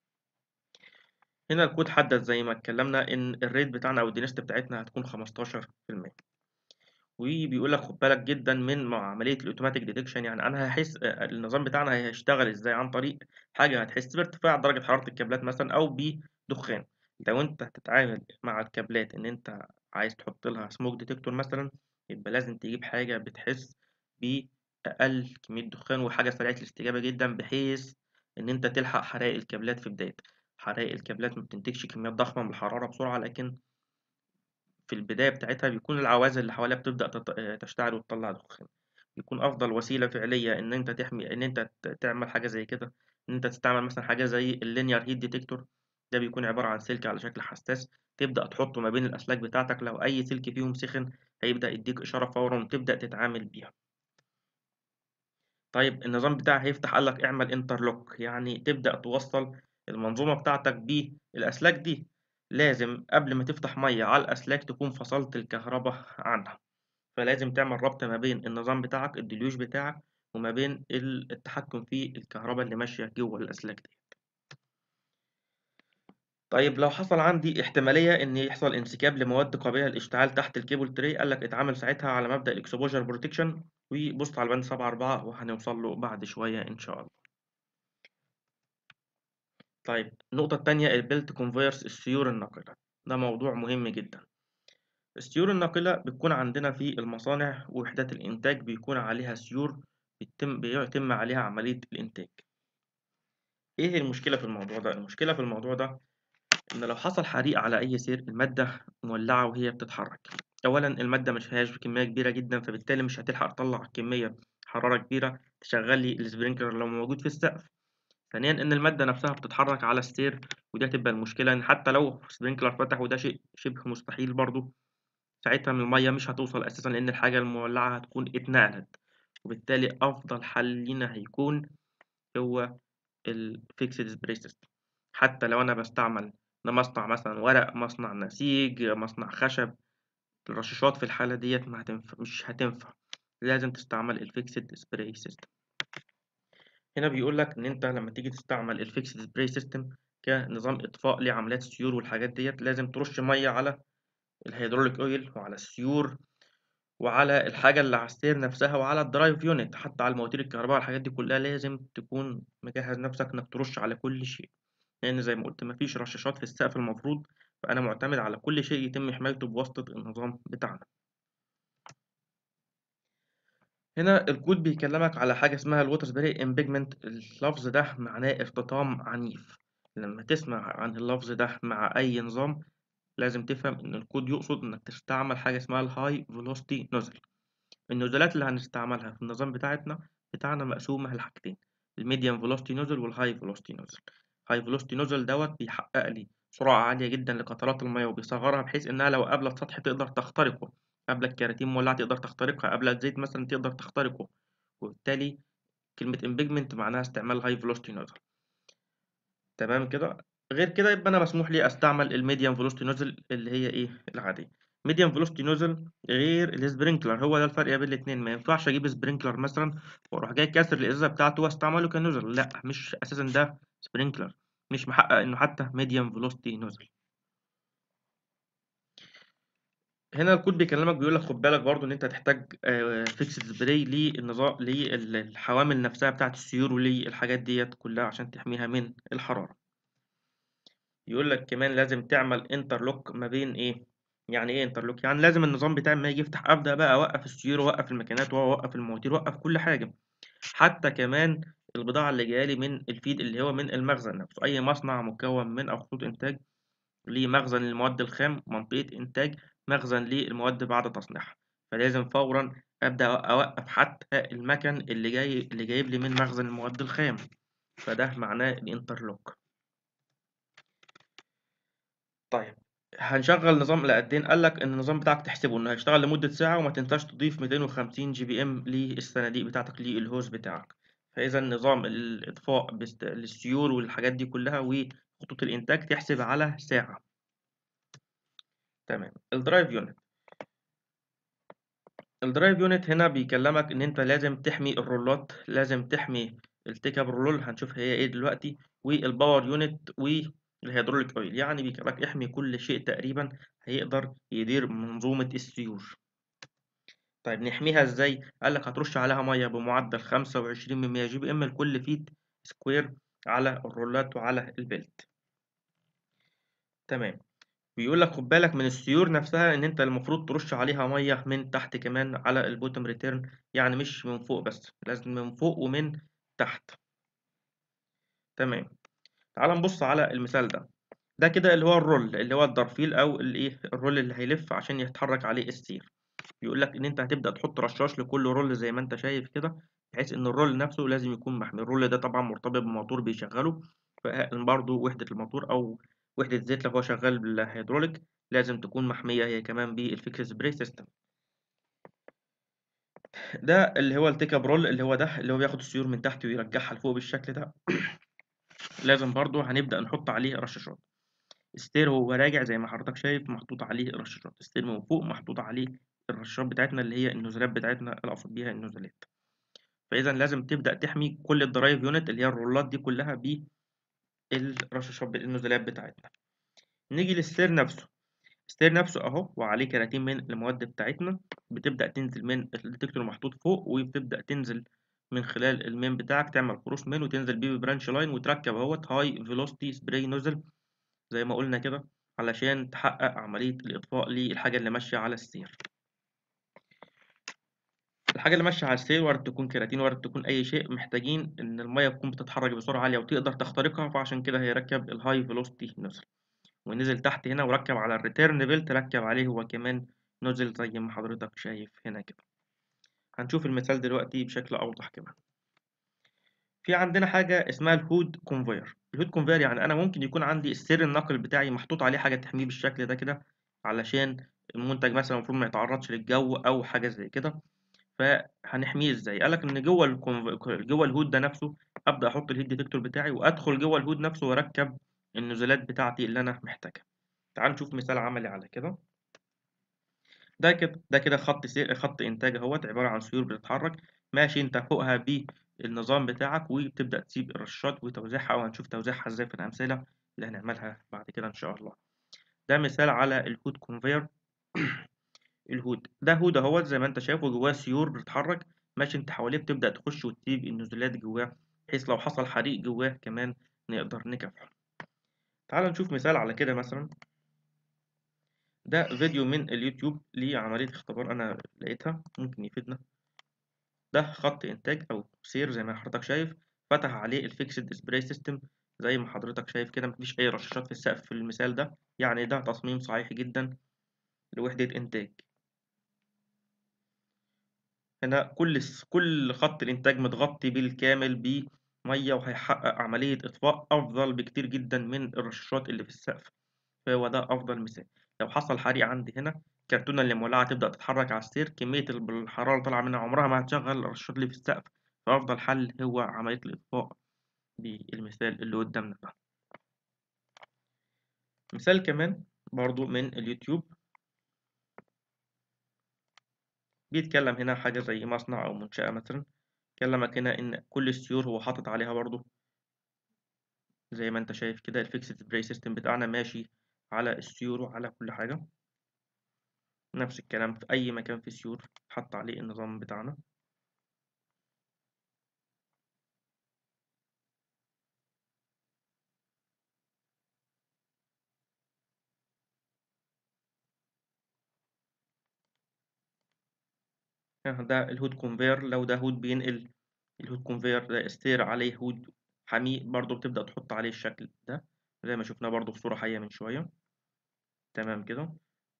هنا الكود حدد زي ما اتكلمنا ان الريت بتاعنا او الدينست بتاعتنا هتكون 15% وبيقول لك خد بالك جدا من مع عمليه الاوتوماتيك ديتكشن يعني انا هحس النظام بتاعنا هيشتغل ازاي عن طريق حاجه هتحس بارتفاع درجه حراره الكابلات مثلا او بدخان لو انت هتتعامل مع الكابلات ان انت عايز تحط لها سموك ديتكتور مثلا يبقى لازم تجيب حاجه بتحس باقل كميه دخان وحاجه سريعه الاستجابه جدا بحيث ان انت تلحق حرائق الكابلات في بدايه حرائق الكابلات ما بتنتجش كميات ضخمة من الحرارة بسرعة لكن في البداية بتاعتها بيكون العوازل اللي حواليها بتبدأ تشتعل وتطلع دخان بيكون أفضل وسيلة فعلية إن أنت تحمي إن أنت تعمل حاجة زي كده إن أنت تستعمل مثلا حاجة زي اللينير هيت ديتكتور ده بيكون عبارة عن سلك على شكل حساس تبدأ تحطه ما بين الأسلاك بتاعتك لو أي سلك فيهم سخن هيبدأ يديك إشارة فورا وتبدأ تتعامل بيها طيب النظام بتاعي هيفتح قال لك اعمل انترلوك يعني تبدأ توصل المنظومة بتاعتك بالأسلاك دي لازم قبل ما تفتح مية على الأسلاك تكون فصلت الكهرباء عنها فلازم تعمل ربط ما بين النظام بتاعك الديليوج بتاعك وما بين التحكم في الكهرباء اللي ماشية جوه الأسلاك دي طيب لو حصل عندي احتمالية إن يحصل انسكاب لمواد قابلة للاشتعال تحت الكيبل تري قال لك اتعامل ساعتها على مبدأ الاكسبوجر بروتكشن وبص على البند 7 4 وهنوصل له بعد شوية إن شاء الله طيب النقطة التانية البيلت كونفيرس السيور الناقلة ده موضوع مهم جدا السيور الناقلة بتكون عندنا في المصانع ووحدات الإنتاج بيكون عليها سيور بيتم بيتم عليها عملية الإنتاج إيه المشكلة في الموضوع ده؟ المشكلة في الموضوع ده إن لو حصل حريق على أي سير المادة مولعة وهي بتتحرك أولا المادة مش فيهاش كمية كبيرة جدا فبالتالي مش هتلحق تطلع كمية حرارة كبيرة تشغل لي السبرينكلر لو موجود في السقف ثانيا ان الماده نفسها بتتحرك على السير ودي هتبقى المشكله ان حتى لو سبرينكلر فتح وده شيء شبه مستحيل برضو ساعتها من الميه مش هتوصل اساسا لان الحاجه المولعه هتكون اتنقلت وبالتالي افضل حل لينا هيكون هو الفيكسد سبراي سيستم حتى لو انا بستعمل مصنع مثلا ورق مصنع نسيج مصنع خشب الرشاشات في الحاله ديت ما هتنفع مش هتنفع لازم تستعمل الفيكسد سبراي سيستم هنا بيقول لك ان انت لما تيجي تستعمل الفيكسد سبراي سيستم كنظام اطفاء لعمليات السيور والحاجات ديت لازم ترش ميه على الهيدروليك اويل وعلى السيور وعلى الحاجه اللي على السير نفسها وعلى الدرايف يونت حتى على المواتير الكهرباء والحاجات دي كلها لازم تكون مجهز نفسك انك ترش على كل شيء لان زي ما قلت مفيش رشاشات في السقف المفروض فانا معتمد على كل شيء يتم حمايته بواسطه النظام بتاعنا هنا الكود بيكلمك على حاجة اسمها الووتر سبراي امبيجمنت اللفظ ده معناه ارتطام عنيف لما تسمع عن اللفظ ده مع أي نظام لازم تفهم إن الكود يقصد إنك تستعمل حاجة اسمها الهاي فيلوسيتي نوزل النزلات اللي هنستعملها في النظام بتاعتنا بتاعنا مقسومة لحاجتين الميديم فيلوسيتي نوزل والهاي فيلوسيتي نوزل الهاي فيلوسيتي نوزل دوت بيحقق لي سرعة عالية جدا لقطرات المية وبيصغرها بحيث إنها لو قابلت سطح تقدر تخترقه قبلك كراتين مولعة تقدر تخترقها قبلك زيت مثلا تقدر تخترقه وبالتالي كلمة امبيجمنت معناها استعمال هاي فيلوسيتي نوزل تمام كده غير كده يبقى أنا مسموح لي أستعمل الميديم فيلوسيتي نوزل اللي هي إيه العادية ميديم فيلوسيتي نوزل غير السبرينكلر هو ده الفرق بين الاتنين ما ينفعش أجيب سبرينكلر مثلا وأروح جاي كاسر الإزازة بتاعته وأستعمله كنوزل لأ مش أساسا ده سبرينكلر مش محقق إنه حتى ميديم فيلوسيتي نوزل هنا الكود بيكلمك بيقول لك خد بالك برضو ان انت هتحتاج فيكسد سبراي للنظام للحوامل نفسها بتاعه السيور وللحاجات ديت كلها عشان تحميها من الحراره يقول لك كمان لازم تعمل انترلوك ما بين ايه يعني ايه انترلوك يعني لازم النظام بتاعي لما يجي يفتح ابدا بقى اوقف السيور واوقف الماكينات واوقف المواتير واوقف كل حاجه حتى كمان البضاعه اللي جايه لي من الفيد اللي هو من المخزن نفسه اي مصنع مكون من او خطوط انتاج ليه مخزن للمواد الخام منطقه انتاج مخزن للمواد بعد تصنيعها فلازم فورا ابدا اوقف حتى المكن اللي جاي اللي جايب لي من مخزن المواد الخام فده معناه الانترلوك طيب هنشغل نظام لقدين قال لك ان النظام بتاعك تحسبه انه هيشتغل لمده ساعه وما تنساش تضيف 250 جي بي ام للصناديق بتاعتك للهوز بتاعك فاذا نظام الاطفاء بست... للسيول والحاجات دي كلها وخطوط الانتاج تحسب على ساعه تمام الدرايف يونت الدرايف يونت هنا بيكلمك ان انت لازم تحمي الرولات لازم تحمي التيكاب رول هنشوف هي ايه دلوقتي والباور يونت والهيدروليك اويل يعني بيكلمك احمي كل شيء تقريبا هيقدر يدير منظومة السيور طيب نحميها ازاي قال لك هترش عليها ميه بمعدل 25 من 100 جي بي ام لكل فيت سكوير على الرولات وعلى البلت تمام بيقول لك خد بالك من السيور نفسها ان انت المفروض ترش عليها ميه من تحت كمان على البوتوم ريتيرن يعني مش من فوق بس لازم من فوق ومن تحت تمام تعال نبص على المثال ده ده كده اللي هو الرول اللي هو الدرفيل او الايه الرول اللي هيلف عشان يتحرك عليه السير بيقول لك ان انت هتبدا تحط رشاش لكل رول زي ما انت شايف كده بحيث ان الرول نفسه لازم يكون محمي الرول ده طبعا مرتبط بموتور بيشغله فبرضه وحده الموتور او وحدة زيت لو هو شغال بالهيدروليك لازم تكون محمية هي كمان بالفيكس سبراي سيستم ده اللي هو التيكا برول اللي هو ده اللي هو بياخد السيور من تحت ويرجعها لفوق بالشكل ده لازم برضو هنبدأ نحط عليه رشاشات ستير هو راجع زي ما حضرتك شايف محطوط عليه رشاشات ستير من فوق محطوط عليه الرشاشات بتاعتنا اللي هي النزلات بتاعتنا اللي اقصد بيها النزلات فاذا لازم تبدأ تحمي كل الدرايف يونت اللي هي الرولات دي كلها بالرشاشات النزلات بتاعتنا نيجي للستير نفسه الستير نفسه اهو وعليه كراتين من المواد بتاعتنا بتبدأ تنزل من الديتكتور محطوط فوق وبتبدأ تنزل من خلال المين بتاعك تعمل كروس مين وتنزل بيه ببرانش لاين وتركب اهوت هاي فيلوسيتي سبراي نوزل زي ما قلنا كده علشان تحقق عملية الإطفاء للحاجة اللي ماشية على السير الحاجة اللي ماشية على السير وارد تكون كراتين وارد تكون أي شيء محتاجين إن المية تكون بتتحرك بسرعة عالية وتقدر تخترقها فعشان كده هيركب الهاي فيلوسيتي نوزل ونزل تحت هنا وركب على الريتيرن بيلت ركب عليه هو كمان نزل زي ما حضرتك شايف هنا كده هنشوف المثال دلوقتي بشكل أوضح كمان في عندنا حاجة اسمها الهود كونفير الهود كونفير يعني أنا ممكن يكون عندي السير النقل بتاعي محطوط عليه حاجة تحميه بالشكل ده كده علشان المنتج مثلا المفروض ما يتعرضش للجو أو حاجة زي كده فهنحميه ازاي قالك ان جوه الكونف... جوه الهود ده نفسه ابدا احط الهيد ديتكتور بتاعي وادخل جوه الهود نفسه واركب النزلات بتاعتي اللي انا محتاجها تعال نشوف مثال عملي على كده ده كده ده كده خط سير خط انتاج اهوت عباره عن سيور بتتحرك ماشي انت فوقها بالنظام بتاعك وبتبدا تسيب الرشات وتوزيعها وهنشوف توزيعها ازاي في الامثله اللي هنعملها بعد كده ان شاء الله ده مثال على الهود كونفير الهود ده هود اهوت زي ما انت شايف وجواه سيور بتتحرك ماشي انت حواليه بتبدا تخش وتسيب النزلات جواه بحيث لو حصل حريق جواه كمان نقدر نكافحه تعال نشوف مثال على كده مثلا ده فيديو من اليوتيوب لعملية اختبار أنا لقيتها ممكن يفيدنا ده خط إنتاج أو سير زي ما حضرتك شايف فتح عليه الفيكسد سبراي سيستم زي ما حضرتك شايف كده مفيش أي رشاشات في السقف في المثال ده يعني ده تصميم صحيح جدا لوحدة إنتاج هنا كل كل خط الإنتاج متغطي بالكامل بمية وهيحقق عملية إطفاء أفضل بكتير جدا من الرشاشات اللي في السقف فهو ده أفضل مثال لو حصل حريق عندي هنا الكرتونة اللي مولعة تبدأ تتحرك على السير كمية الحرارة اللي طالعة منها عمرها ما هتشغل الرشاشات اللي في السقف فأفضل حل هو عملية الإطفاء بالمثال اللي قدامنا ده مثال كمان برضو من اليوتيوب بيتكلم هنا حاجة زي مصنع أو منشأة مثلا كلمك هنا إن كل السيور هو حاطط عليها برضو زي ما أنت شايف كده الفيكسد سبراي سيستم بتاعنا ماشي على السيور وعلى كل حاجة نفس الكلام في أي مكان في سيور حط عليه النظام بتاعنا ده الهود كونفير لو ده هود بينقل الهود كونفير ده ستير عليه هود حميق برضو بتبدأ تحط عليه الشكل ده زي ما شفنا برضو في صورة حية من شوية تمام كده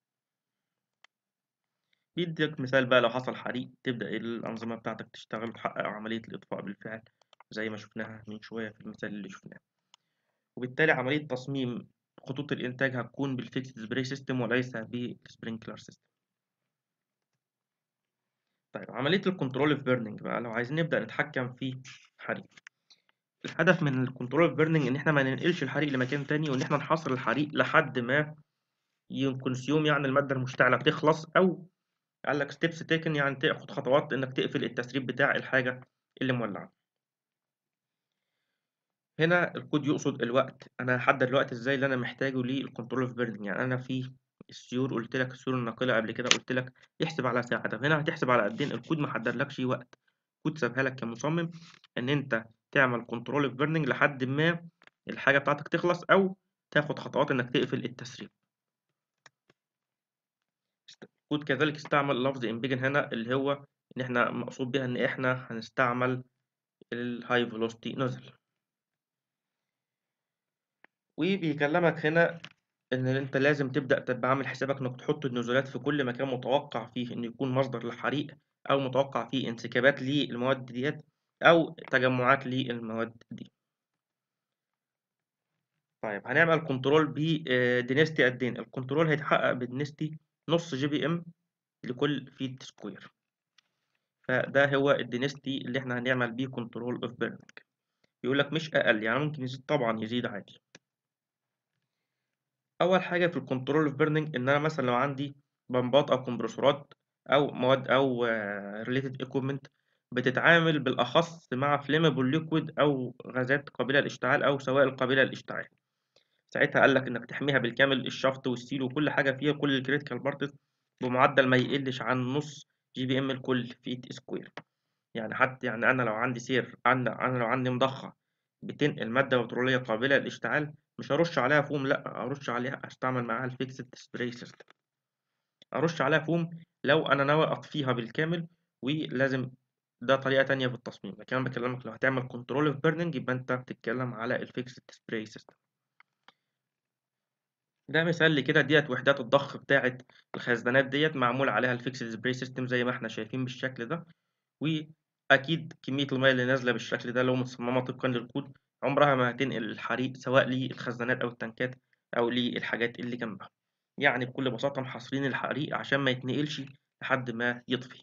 بيديك مثال بقى لو حصل حريق تبدأ الأنظمة بتاعتك تشتغل وتحقق عملية الإطفاء بالفعل زي ما شفناها من شوية في المثال اللي شفناه وبالتالي عملية تصميم خطوط الإنتاج هتكون بالفيكسد سبراي سيستم وليس بالسبرينكلر سيستم طيب عملية الكنترول اوف بيرنينج بقى لو عايزين نبدأ نتحكم في حريق الهدف من الكنترول اوف بيرنينج ان احنا ما ننقلش الحريق لمكان تاني وان احنا نحصر الحريق لحد ما يكونسيوم يعني المادة المشتعلة تخلص او قال لك ستيبس تيكن يعني تاخد خطوات انك تقفل التسريب بتاع الحاجة اللي مولعة هنا الكود يقصد الوقت انا هحدد الوقت ازاي اللي انا محتاجه للكنترول اوف بيرنينج يعني انا في السيور قلت لك السيور الناقله قبل كده قلت لك يحسب على ساعه طب هنا هتحسب على قد ايه الكود ما حددلكش وقت الكود سابها لك كمصمم ان انت تعمل كنترول اوف بيرنينج لحد ما الحاجه بتاعتك تخلص او تاخد خطوات انك تقفل التسريب الكود كذلك استعمل لفظ امبيجن هنا اللي هو ان احنا مقصود بها ان احنا هنستعمل الهاي فيلوسيتي نوزل وبيكلمك هنا إن أنت لازم تبدأ تبقى عامل حسابك إنك تحط النزولات في كل مكان متوقع فيه إنه يكون مصدر للحريق أو متوقع فيه انسكابات للمواد ديت أو تجمعات للمواد دي. طيب هنعمل كنترول بدينستي قدين الكنترول هيتحقق بدينستي نص جي بي ام لكل فيت سكوير فده هو الدينستي اللي احنا هنعمل بيه كنترول اوف بيرنينج يقول لك مش اقل يعني ممكن يزيد طبعا يزيد عادي اول حاجه في الكنترول اوف بيرنينج ان انا مثلا لو عندي بمبات او كمبرسورات او مواد او ريليتد ايكويبمنت بتتعامل بالاخص مع فليمبل ليكويد او غازات قابله للاشتعال او سوائل قابله للاشتعال ساعتها قال لك انك تحميها بالكامل الشفط والسيل وكل حاجه فيها كل الكريتيكال بارتس بمعدل ما يقلش عن نص جي بي ام لكل فيت سكوير يعني حتى يعني انا لو عندي سير انا انا لو عندي مضخه بتنقل ماده بتروليه قابله للاشتعال مش هرش عليها فوم لا ارش عليها استعمل معاها الفيكسد سبراي سيستم ارش عليها فوم لو انا ناوي اطفيها بالكامل ولازم ده طريقه تانية في التصميم لكن انا بكلمك لو هتعمل كنترول اوف بيرنينج يبقى انت بتتكلم على الفيكسد سبراي سيستم ده مثال لكده ديت وحدات الضخ بتاعه الخزانات ديت معمول عليها الفيكسد سبراي سيستم زي ما احنا شايفين بالشكل ده واكيد كميه الميه اللي نازله بالشكل ده لو متصممه طبقا للكود عمرها ما هتنقل الحريق سواء للخزانات أو التنكات أو للحاجات اللي جنبها يعني بكل بساطة محاصرين الحريق عشان ما يتنقلش لحد ما يطفي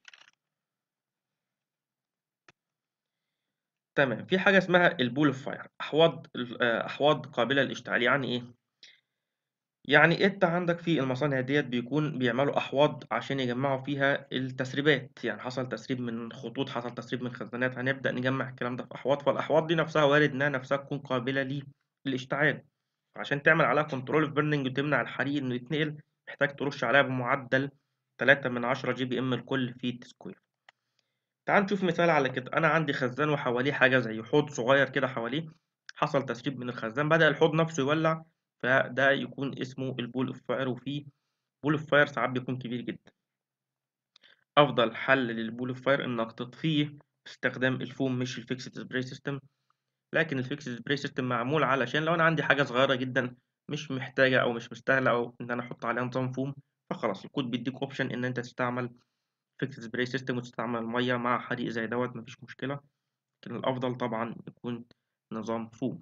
تمام في حاجة اسمها البول اوف فاير أحواض أحواض قابلة للاشتعال يعني إيه؟ يعني انت عندك في المصانع ديت بيكون بيعملوا احواض عشان يجمعوا فيها التسريبات يعني حصل تسريب من خطوط حصل تسريب من خزانات هنبدأ نجمع الكلام ده في احواض فالاحواض دي نفسها وارد انها نفسها تكون قابلة للاشتعال عشان تعمل عليها كنترول اوف بيرنينج وتمنع الحريق انه يتنقل محتاج ترش عليها بمعدل 3 من 10 جي بي ام لكل فيت سكوير تعال نشوف مثال على كده انا عندي خزان وحواليه حاجة زي حوض صغير كده حواليه حصل تسريب من الخزان بدأ الحوض نفسه يولع فده يكون اسمه البول اوف فاير وفيه بول اوف فاير ساعات بيكون كبير جدا افضل حل للبول اوف فاير انك تطفيه باستخدام الفوم مش الفيكسد سبراي سيستم لكن الفيكسد سبراي سيستم معمول علشان لو انا عندي حاجه صغيره جدا مش محتاجه او مش مستاهله او ان انا احط عليها نظام فوم فخلاص الكود بيديك اوبشن ان انت تستعمل فيكسد سبراي سيستم وتستعمل ميه مع حريق زي دوت مفيش مشكله لكن الافضل طبعا يكون نظام فوم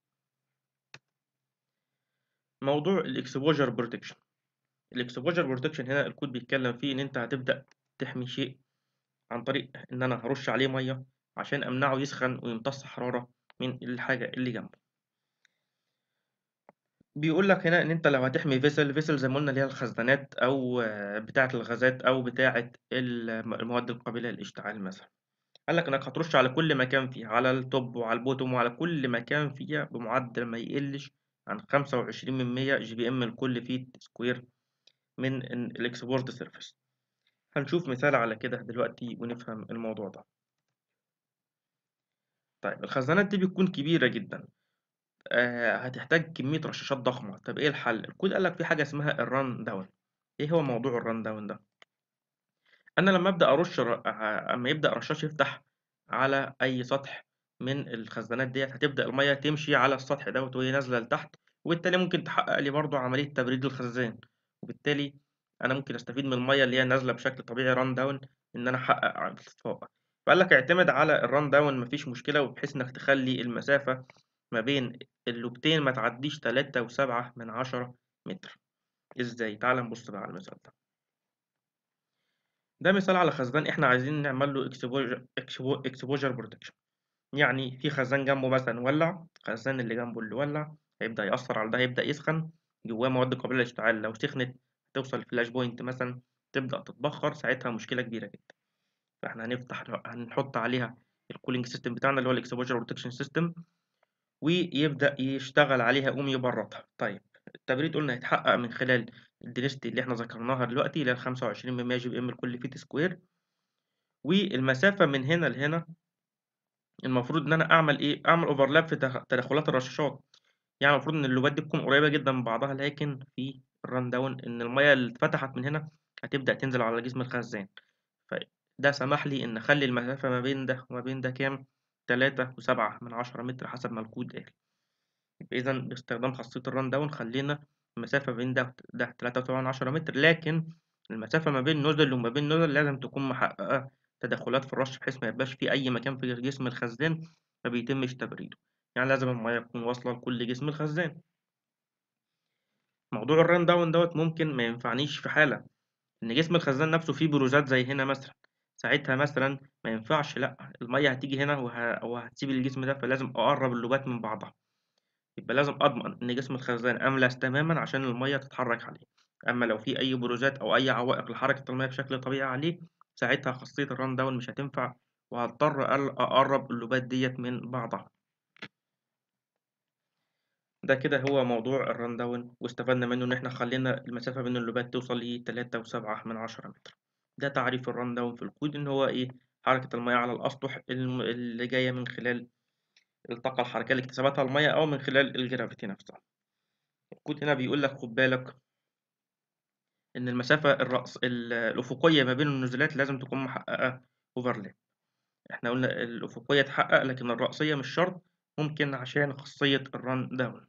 موضوع الاكسبوجر بروتكشن الاكسبوجر بروتكشن هنا الكود بيتكلم فيه ان انت هتبدا تحمي شيء عن طريق ان انا هرش عليه ميه عشان امنعه يسخن ويمتص حراره من الحاجه اللي جنبه بيقول لك هنا ان انت لو هتحمي فيسل فيسل زي ما قلنا اللي هي الخزانات او بتاعه الغازات او بتاعه المواد القابله للاشتعال مثلا قال لك انك هترش على كل مكان فيها على التوب وعلى البوتوم وعلى كل مكان فيها بمعدل ما يقلش عن خمسة وعشرين من مية جي بي ام لكل فيت سكوير من الاكسبورت سيرفيس هنشوف مثال على كده دلوقتي ونفهم الموضوع ده طيب الخزانات دي بتكون كبيرة جدا آه هتحتاج كمية رشاشات ضخمة طب ايه الحل الكود قال لك في حاجة اسمها الران داون ايه هو موضوع الران داون ده أنا لمّا أبدأ أرُش ر ع أمّا يبدأ رشاش يفتح على أي سطح من الخزانات ديّة، هتبدأ المَيّة تمشي على السطح دوّة وهي نازلة لتحت، وبالتالي ممكن تحقق لي برضه عملية تبريد الخزان، وبالتالي أنا ممكن أستفيد من المَيّة اللي هي نازلة بشكل طبيعي run down إن أنا أحقق ع اصفاء. فقال لك اعتمد على الrun down ما فيش مشكلة، وبحيث إنك تخلّي المسافة ما بين اللوبتين ما تعدّيش 3.7 متر. إزاي؟ تعالَ نبُص بقى على المثال ده. ده مثال على خزان إحنا عايزين نعمل له exposure expo exposure protection يعني في خزان جنبه مثلًا ولّع، الخزان اللي جنبه اللي ولّع هيبدأ يأثّر على ده، هيبدأ يسخن، جواه مواد قابلة للاشتعال، لو سخنت توصل flash point مثلًا تبدأ تتبخّر، ساعتها مشكلة كبيرة جدًا. فإحنا هنفتح هنحط عليها الcooling system بتاعنا اللي هو الexposure protection system ويبدأ يشتغل عليها يقوم يبردها. طيب التبريد قُلنا هيتحقق من خلال الdensity اللي إحنا ذكرناها دلوقتي اللي هي ال25 GPM لكل feet square والمسافة من هنا لهنا المفروض إن أنا أعمل إيه، أعمل overlap في تخ تدخلات الرشاشات، يعني المفروض إن اللوبات دي تكون قريبة جدًا من بعضها، لكن في الrun down إن المَيّة اللي اتفتحت من هنا هتبدأ تنزل على جسم الخزان، فده سمح لي إن أخلّي المسافة ما بين ده وما بين ده كام، 3.7 متر حسب ما الكود قال. يبقى إذًا باستخدام خاصية الrun down خلّينا المسافة بين ده وده 3.7 متر، لكن المسافة ما بين نودل وما بين نودل لازم تكون محققة تدخلات في الرش بحيث ما يبقاش في أي مكان في جسم الخزان ما بيتمش تبريده، يعني لازم المَيّة تكون واصلة لكل جسم الخزان. موضوع الrun down دوّة ممكن ما ينفعنيش في حالة إن جسم الخزان نفسه فيه بروزات زي هنا مثلًا، ساعتها مثلًا ما ينفعش لأ، المَيّة هتيجي هنا وه وهتسيب الجسم ده، فلازم أقرّب اللوبات من بعضها. يبقى لازم أضمن إن جسم الخزان أملس تمامًا عشان المَيّة تتحرك عليه، أمّا لو في أي بروزات أو أي عوائق لحركة المَيّة بشكل طبيعي عليه، ساعتها خاصية الrun down مش هتنفع وهاضطر ال أقرّب اللوبات ديّة من بعضها. ده كده هو موضوع الrun down واستفدنا منه إن إحنا خلّينا المسافة بين اللوبات توصل ل3.7 متر. ده تعريف الrun down في الكود إن هو إيه، حركة المَيّة على الأسطح الم اللي جاية من خلال الطاقة الحركية اللي اكتسبتها المَيّة أو من خلال الgravity نفسها. الكود هنا بيقول لك خُد بالك إن المسافة الرأس ال الأفقية ما بين النزلات لازم تكون محققة overlap. إحنا قُلنا الأفقية تحقق لكن الرأسية مش شرط، ممكن عشان خاصية الrun down.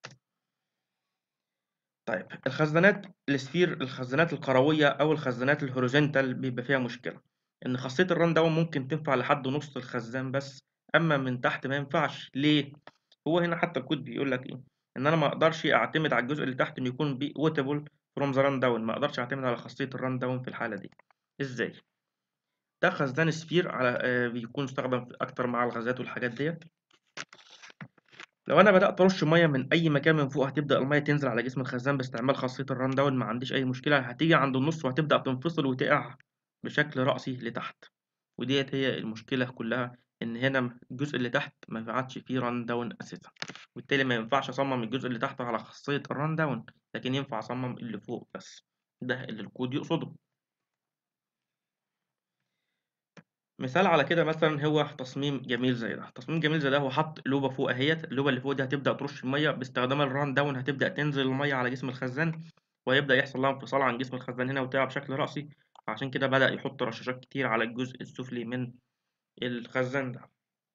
طيب الخزانات الsphere الخزانات الكروية أو الخزانات الhorizontal بيبقى فيها مشكلة، إن خاصية الrun down ممكن تنفع لحد نُص الخزان بس، أمّا من تحت ما ينفعش، ليه؟ هو هنا حتى الكود بيقول لك إيه، إن أنا ما أقدرش أعتمد على الجزء اللي تحت إنه يكون be wattable from the run down ما أقدرش أعتمد على خاصية الrun down في الحالة دي. إزاي؟ ده خزان sphere على آآ بيكون مستخدم في أكتر مع الغازات والحاجات ديّة. لو أنا بدأت أرُش مَيّة من أي مكان من فوق هتبدأ المَيّة تنزل على جسم الخزان باستعمال خاصية الrun down ما عنديش أي مشكلة، هتيجي عند النُص وهتبدأ تنفصل وتقع بشكل رأسي لتحت، وديّة هي المشكلة كلّها إن هنا الجزء اللي تحت ما عادش فيه run down أساسًا، وبالتالي ما ينفعش أصمم الجزء اللي تحت على خاصية الrun down لكن ينفع أصمم اللي فوق بس، ده اللي الكود يقصده. مثال على كده مثلًا هو تصميم جميل زي ده، تصميم جميل زي ده هو حَط لوبة فوق أهيّة، اللوبة اللي فوق دي هتبدأ ترُش المَيّة باستخدام الrun down هتبدأ تنزل المَيّة على جسم الخزان، وهيبدأ يحصل لها انفصال عن جسم الخزان هنا وتقع بشكل رأسي، فعشان كده بدأ يحط رشاشات كتير على الجزء السفلي من الخزان ده.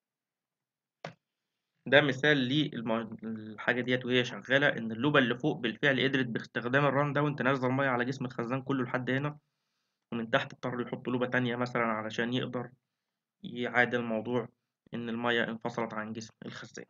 ده مثال للم الحاجة ديّة وهي شغالة إن اللوبة اللي فوق بالفعل قدرت باستخدام الrun down تنزّل مَيّة على جسم الخزان كلّه لحد هنا، ومن تحت اضطر يحط لوبة تانية مثلًا علشان يقدر يعادل موضوع إن المَيّة انفصلت عن جسم الخزان.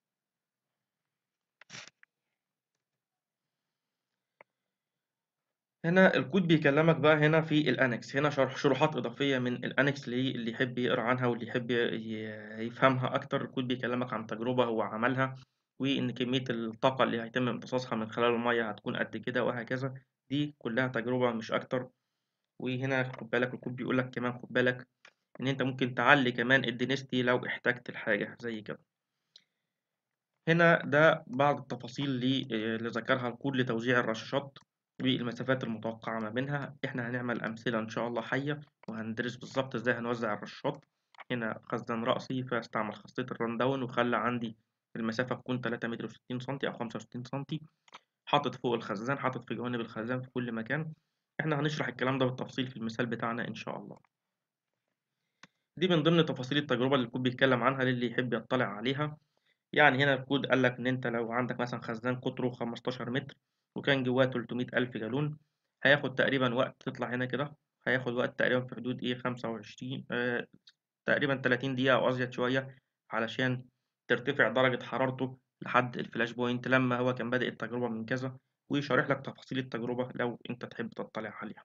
هنا الكود بيكلمك بقى هنا في الannex هنا شرح شروحات إضافية من الannex ليه اللي يحب يقرا عنها واللي يحب ي يفهمها أكتر، الكود بيكلمك عن تجربة هو عملها، وإن كمية الطاقة اللي هيتم امتصاصها من خلال المَيّة هتكون قد كده وهكذا، دي كلّها تجربة مش أكتر، وهنا خُد بالك الكود بيقول لك كمان خُد بالك إن أنت ممكن تعلّي كمان الdensity لو احتجت لحاجة زي كده. هنا ده بعض التفاصيل ل آآ اللي ذكرها الكود لتوزيع الرشاشات والمسافات المتوقعة ما بينها، إحنا هنعمل أمثلة إن شاء الله حية وهندرس بالضبط إزاي هنوزع الرشاشات، هنا خزان رأسي فاستعمل خاصية الrun down وخلّى عندي المسافة تكون 3 متر و60 سنتي أو 65 سنتي، حاطط فوق الخزان، حاطط في جوانب الخزان في كل مكان، إحنا هنشرح الكلام ده بالتفصيل في المثال بتاعنا إن شاء الله. دي من ضمن تفاصيل التجربة اللي الكود بيتكلم عنها للي يحب يطلع عليها. يعني هنا الكود قال لك إن أنت لو عندك مثلًا خزان قطره 15 متر وكان جواه 300.000 جالون هياخد تقريبًا وقت تطلع هنا كده هياخد وقت تقريبًا في حدود إيه 25 آآ تقريبًا 30 دقيقة أو أزيد شوية علشان ترتفع درجة حرارته لحد الflash point لما هو كان بادئ التجربة من كذا، وشارح لك تفاصيل التجربة لو أنت تحب تطلع عليها.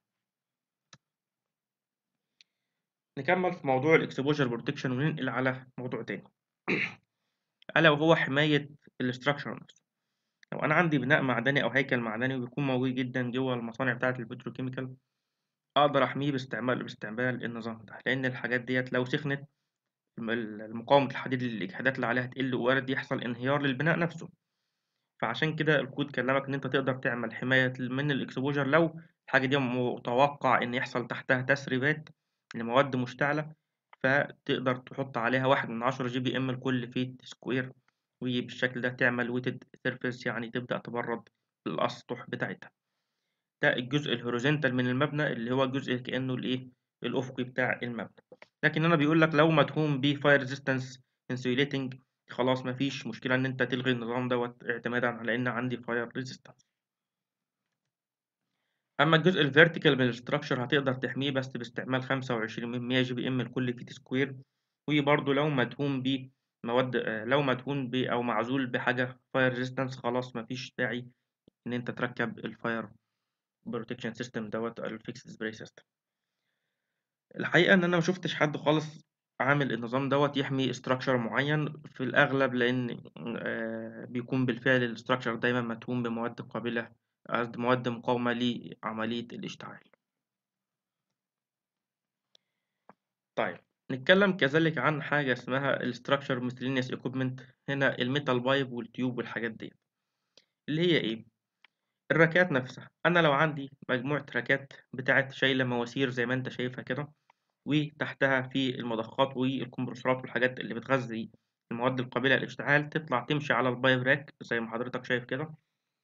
نكمل في موضوع الexposure protection وننقل على موضوع تاني ألا وهو حماية الstructure نفسه. لو أنا عندي بناء معدني أو هيكل معدني وبيكون موجود جدًا جوه المصانع بتاعة الpetrochemical أقدر أحميه باستعمال باستعمال النظام ده، لإن الحاجات ديّة لو سخنت الم ال مقاومة الحديد للإجهادات اللي عليها تقل ووارد يحصل انهيار للبناء نفسه. فعشان كده الكود كلمك إن أنت تقدر تعمل حماية من الexposure لو الحاجة دي متوقع إن يحصل تحتها تسريبات لمواد مشتعلة، فتقدر تحط عليها 1/10 GPM لكل feet square وبالشكل ده تعمل weighted surface يعني تبدأ تبرد الأسطح بتاعتها. ده الجزء الhorizontal من المبنى اللي هو الجزء كأنه الإيه الأفقي بتاع المبنى. لكن هنا بيقول لك لو مدهون بfire resistance insulating خلاص ما فيش مشكلة إن أنت تلغي النظام دوّة اعتمادًا على إن عندي fire resistance. أما الجزء الvertical من الstructure هتقدر تحميه بس باستعمال 25 GPM لكل feet square وبرضه لو مدهون بمواد آآ لو مدهون ب أو معزول بحاجة fire resistance خلاص ما فيش داعي إن أنت تركب الfire protection system دوّة الfixed spray system. الحقيقة إن أنا ما شُفتش حد خالص عامل النظام دوّة يحمي structure معين في الأغلب لإن آآ بيكون بالفعل الstructure دايمًا مدهون بمواد قابلة قصدي مواد مقاومة لعملية الاشتعال. طيب نتكلم كذلك عن حاجة اسمها الstructure miscellaneous equipment هنا الmetal pipe والتيوب والحاجات ديّة. اللي هي إيه؟ الراكات نفسها، أنا لو عندي مجموعة راكات بتاعة شايلة مواسير زي ما أنت شايفها كده، وتحتها في المضخات والكمبرسورات والحاجات اللي بتغذي المواد القابلة للاشتعال تطلع تمشي على الpipe rack زي ما حضرتك شايف كده.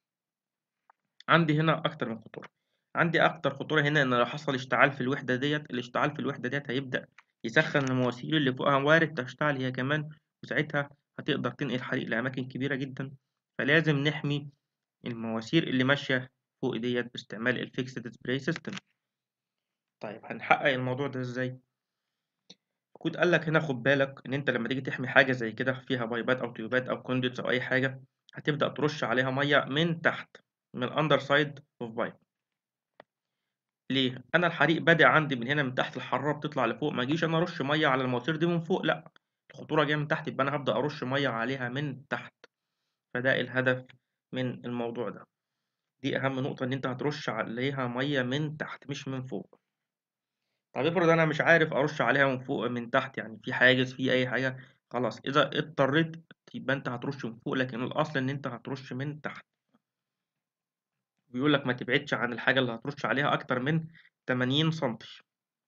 عندي هنا أكتر من خطورة، عندي أكتر خطورة هنا إن لو حصل اشتعال في الوحدة ديّة، الاشتعال في الوحدة ديّة هيبدأ يسخّن المواسير اللي فوقها وارد تشتعل هي كمان، وساعتها هتقدر تنقل حريق لأماكن كبيرة جدًا، فلازم نحمي المواسير اللي ماشية فوق ديّة باستعمال الfixed spray system. طيب هنحقق الموضوع ده إزاي؟ الكود قال لك هنا خُد بالك إن أنت لمّا تيجي تحمي حاجة زي كده فيها بايبات أو تيوبات أو conduits أو أي حاجة، هتبدأ ترُش عليها مَيّة من تحت، من الunder side of pipe. ليه؟ أنا الحريق بادئ عندي من هنا من تحت الحرارة بتطلع لفوق، ما أجيش أنا أرُش مَيّة على المواسير دي من فوق لأ، الخطورة جاية من تحت يبقى أنا هابدأ أرُش مَيّة عليها من تحت، فده الهدف من الموضوع ده. دي أهم نقطة إن أنت هترُش عليها مَيّة من تحت مش من فوق. طب افرض أنا مش عارف أرُش عليها من فوق من تحت يعني في حاجز في أي حاجة، خلاص إذا اضطريت يبقى أنت هترُش من فوق، لكن الأصل إن أنت هترُش من تحت. بيقول لك ما تبعدش عن الحاجة اللي هترُش عليها أكتر من 80 سنتي.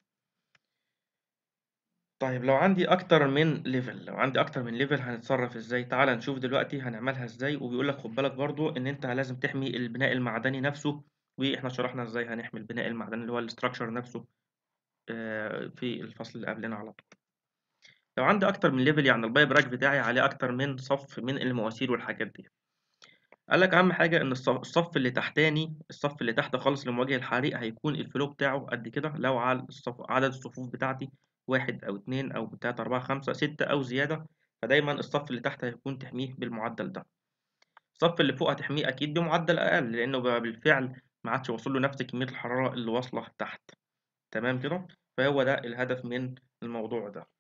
طيب لو عندي أكتر من level لو عندي أكتر من level هنتصرّف إزاي؟ تعالَ نشوف دلوقتي هنعملها إزاي، وبيقول لك خُد بالك برضه إن أنت لازم تحمي البناء المعدني نفسه، وإحنا شرحنا إزاي هنحمي البناء المعدني اللي هو الstructure نفسه آآ في الفصل اللي قبلنا على طول. لو عندي أكتر من level يعني الpipe rack بتاعي عليه أكتر من صف من المواسير والحاجات ديّة. قال لك أهم حاجة إن الص الصف اللي تحتاني، الصف اللي تحت خالص لمواجه الحريق هيكون الflow بتاعه قد كده، لو على الصف عدد الصفوف بتاعتي 1 أو 2 أو 3، 4، 5، 6 أو زيادة، فدايمًا الصف اللي تحت هيكون تحميه بالمعدل ده. الصف اللي فوق هتحميه أكيد بمعدل أقل، لإنه بقى بالفعل ما عادش واصل له نفس كمية الحرارة اللي واصلة تحت. تمام كده؟ فهو ده الهدف من الموضوع ده.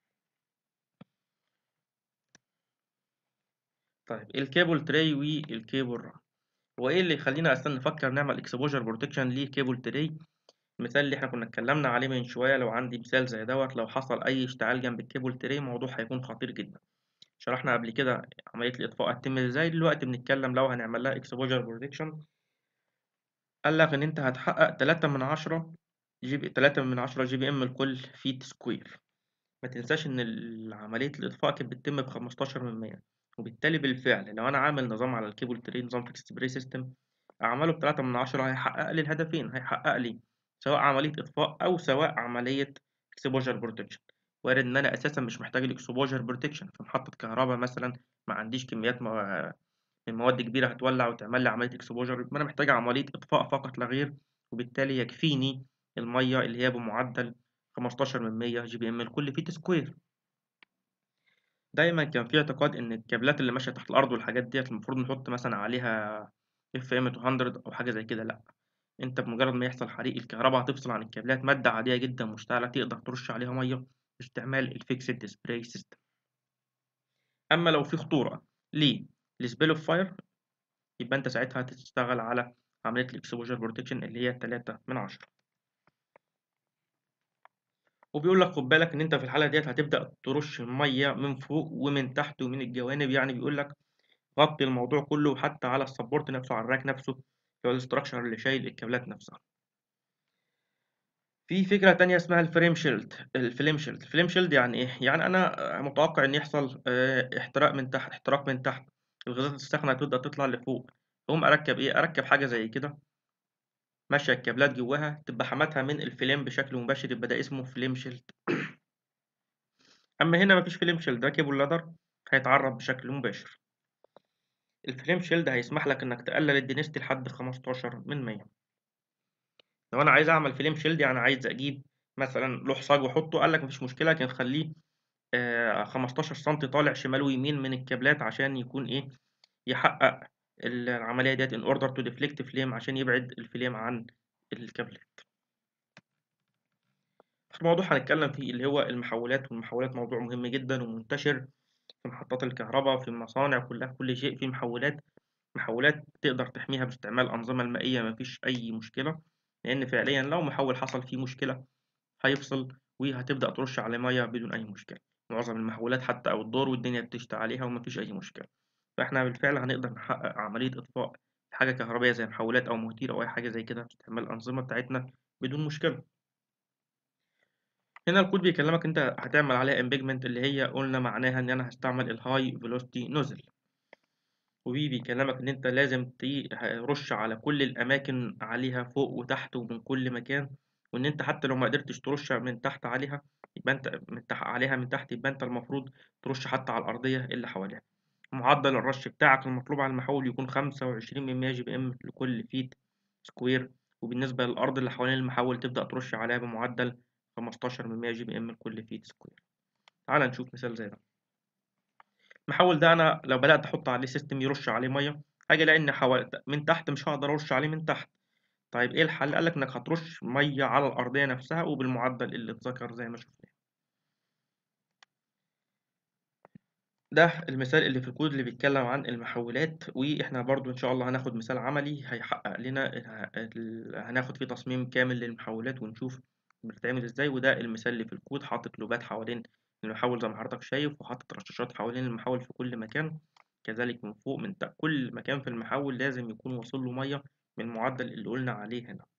طيب الcable tray والcable run. هو إيه اللي يخلّينا أساسًا نفكّر نعمل exposure protection لcable tray؟ المثال اللي إحنا كنا اتكلمنا عليه من شوية لو عندي مثال زي دوّة لو حصل أي اشتعال جنب الcable tray الموضوع هيكون خطير جدًا. شرحنا قبل كده عملية الإطفاء هتتم إزاي، دلوقتي بنتكلم لو هنعمل لها exposure protection قال لك إن أنت هتحقق 3/10 جي 3/10 GPM لكل feet square. ما تنساش إن ال عملية الإطفاء كانت بتتم ب15%، وبالتالي بالفعل لو أنا عامل نظام على الcable tray نظام fixed spray system أعمله ب3/10 هيحقق لي الهدفين، هيحقق لي سواء عملية إطفاء أو سواء عملية exposure protection وارد إن أنا أساسًا مش محتاج الexposure protection في محطة كهربا مثلًا ما عنديش كميات م من مواد كبيرة هتولع وتعمل لي عملية exposure يبقى أنا محتاج عملية إطفاء فقط لا غير، وبالتالي يكفيني المَيّة اللي هي بمعدل 15% GPM لكل فيت سكوير. دايمًا كان في اعتقاد إن الكابلات اللي ماشية تحت الأرض والحاجات ديّة المفروض نحط مثلًا عليها FM200 أو حاجة زي كده لأ، أنت بمجرد ما يحصل حريق الكهربا هتفصل عن الكابلات مادة عادية جدًا مشتعلة تقدر ترش عليها مَيّة باستعمال الfixed spray system. أما لو في خطورة للspill of fire يبقى أنت ساعتها هتشتغل على عملية الexposure protection اللي هي 3/10. وبيقول لك خُد بالك إن أنت في الحالة ديّة هتبدأ ترش المَيّة من فوق ومن تحت ومن الجوانب، يعني بيقول لك غطي الموضوع كله وحتى على الsupport نفسه على الراك نفسه اللي هو الstructure اللي شايل الكابلات نفسها. في فكرة تانية اسمها الframe shield الflame shield الflame shield يعني إيه؟ يعني أنا متوقع إن يحصل آآ احتراق من تحت احتراق من تحت، الغازات الساخنة هتبدأ تطلع لفوق، أقوم أركّب إيه، أركّب حاجة زي كده ماشية الكابلات جواها تبقى حماتها من الفلام بشكل مباشر يبقى ده اسمه flame shield. أما هنا ما فيش flame shield ده cable ladder هيتعرّض بشكل مباشر. الflame shield هيسمح لك إنك تقلل الdensity لحد 15%. لو أنا عايز أعمل flame shield يعني عايز أجيب مثلًا لوح صاج وأحطه، قال لك ما فيش مشكلة لكن خلّيه آآ 15 سنتي طالع شمال ويمين من الكابلات عشان يكون إيه، يحقق العملية ديّة in order to deflect flame عشان يبعد الفلام عن الكابلات. آخر موضوع هنتكلم فيه اللي هو المحولات، والمحولات موضوع مهم جدًا ومنتشر في محطات الكهربا، في المصانع كلها، في كل شيء في محولات، محولات تقدر تحميها باستعمال الأنظمة المائية ما فيش أي مشكلة، لإن فعليًا لو محول حصل فيه مشكلة هيفصل وهتبدأ ترش عليه مَيّة بدون أي مشكلة. معظم المحولات حتى outdoor والدنيا بتشتي عليها وما فيش أي مشكلة. فإحنا بالفعل هنقدر نحقق عملية إطفاء حاجة كهربائية زي محولات أو مواتير أو أي حاجة زي كده باستعمال الأنظمة بتاعتنا بدون مشكلة. هنا الكود بيكلمك أنت هتعمل عليها embigment اللي هي قُلنا معناها إن أنا هاستعمل الhigh velocity nozzle. وB بيكلمك إن أنت لازم ت رُش على كل الأماكن عليها فوق وتحت ومن كل مكان، وإن أنت حتى لو ما قدرتش ترش من تحت عليها يبقى أنت من تح عليها من تحت يبقى أنت المفروض ترش حتى على الأرضية اللي حواليها. معدل الرش بتاعك المطلوب على المحول يكون 25 GPM لكل فيت سكوير، وبالنسبة للأرض اللي حوالين المحول تبدأ ترش عليها بمعدل 15 GPM لكل فيت سكوير. تعالَ نشوف مثال زي ده. المحول ده أنا لو بدأت أحط عليه system يرش عليه مَيّة، هاجي ألاقي إن حوا من تحت مش هاقدر أرش عليه من تحت. طيب إيه الحل؟ قال لك إنك هترش مَيّة على الأرضية نفسها وبالمعدل اللي اتذكر زي ما شُفنا. ده المثال اللي في الكود اللي بيتكلم عن المحولات، وإحنا برضه إن شاء الله هناخد مثال عملي هيحقق لنا ه ال هناخد فيه تصميم كامل للمحولات ونشوف بتتعمل إزاي، وده المثال اللي في الكود حاطط لوبات حوالين المحول زي ما حضرتك شايف، وحاطط رشاشات حوالين المحول في كل مكان، كذلك من فوق من ت كل مكان في المحول لازم يكون واصل له مَيّة بالمعدل اللي قُلنا عليه هنا.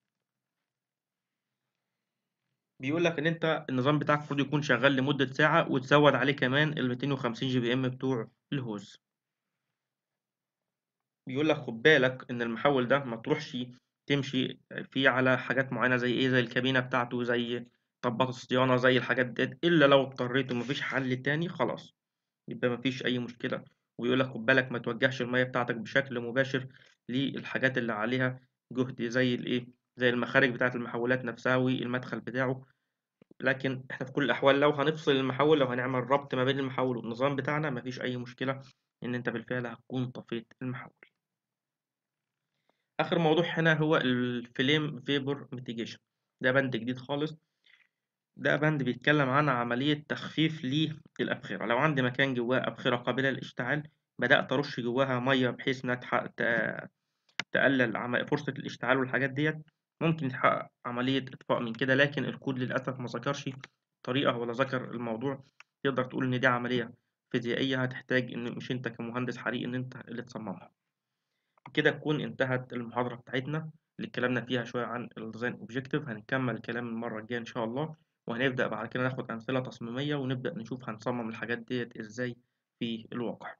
بيقول لك إن أنت النظام بتاعك المفروض يكون شغال لمدة ساعة وتزوّد عليه كمان ال250 GPM بتوع الhose. بيقول لك خُد بالك إن المحول ده ما تروحش تمشي فيه على حاجات معينة زي إيه، زي الكابينة بتاعته، زي طبات الصيانة، زي الحاجات ديّة، إلا لو اضطريت وما فيش حل تاني خلاص، يبقى ما فيش أي مشكلة. ويقول لك خُد بالك ما توجّهش المَيّة بتاعتك بشكل مباشر للحاجات اللي عليها جهد زي الإيه، زي المخارج بتاعة المحولات نفسها والمدخل بتاعه. لكن إحنا في كل الأحوال لو هنفصل المحول لو هنعمل ربط ما بين المحول والنظام بتاعنا ما فيش أي مشكلة إن أنت بالفعل هتكون طفيت المحول. آخر موضوع هنا هو الflame vapor mitigation ده بند جديد خالص. ده بند بيتكلم عن عملية تخفيف للأبخرة. لو عندي مكان جواه أبخرة قابلة للاشتعال، بدأت أرش جواها مَيّة بحيث إنها تح ت تقلل عم فرصة الاشتعال والحاجات ديّة، ممكن يتحقق عملية إطفاء من كده، لكن الكود للأسف ما ذكرش طريقة ولا ذكر الموضوع. تقدر تقول إن دي عملية فيزيائية هتحتاج إن مش أنت كمهندس حريق إن أنت اللي تصممها. بكده تكون انتهت المحاضرة بتاعتنا اللي اتكلمنا فيها شوية عن الdesign objective هنكمل الكلام المرة الجاية إن شاء الله، وهنبدأ بعد كده ناخد أمثلة تصميمية ونبدأ نشوف هنصمم الحاجات ديّة إزاي في الواقع.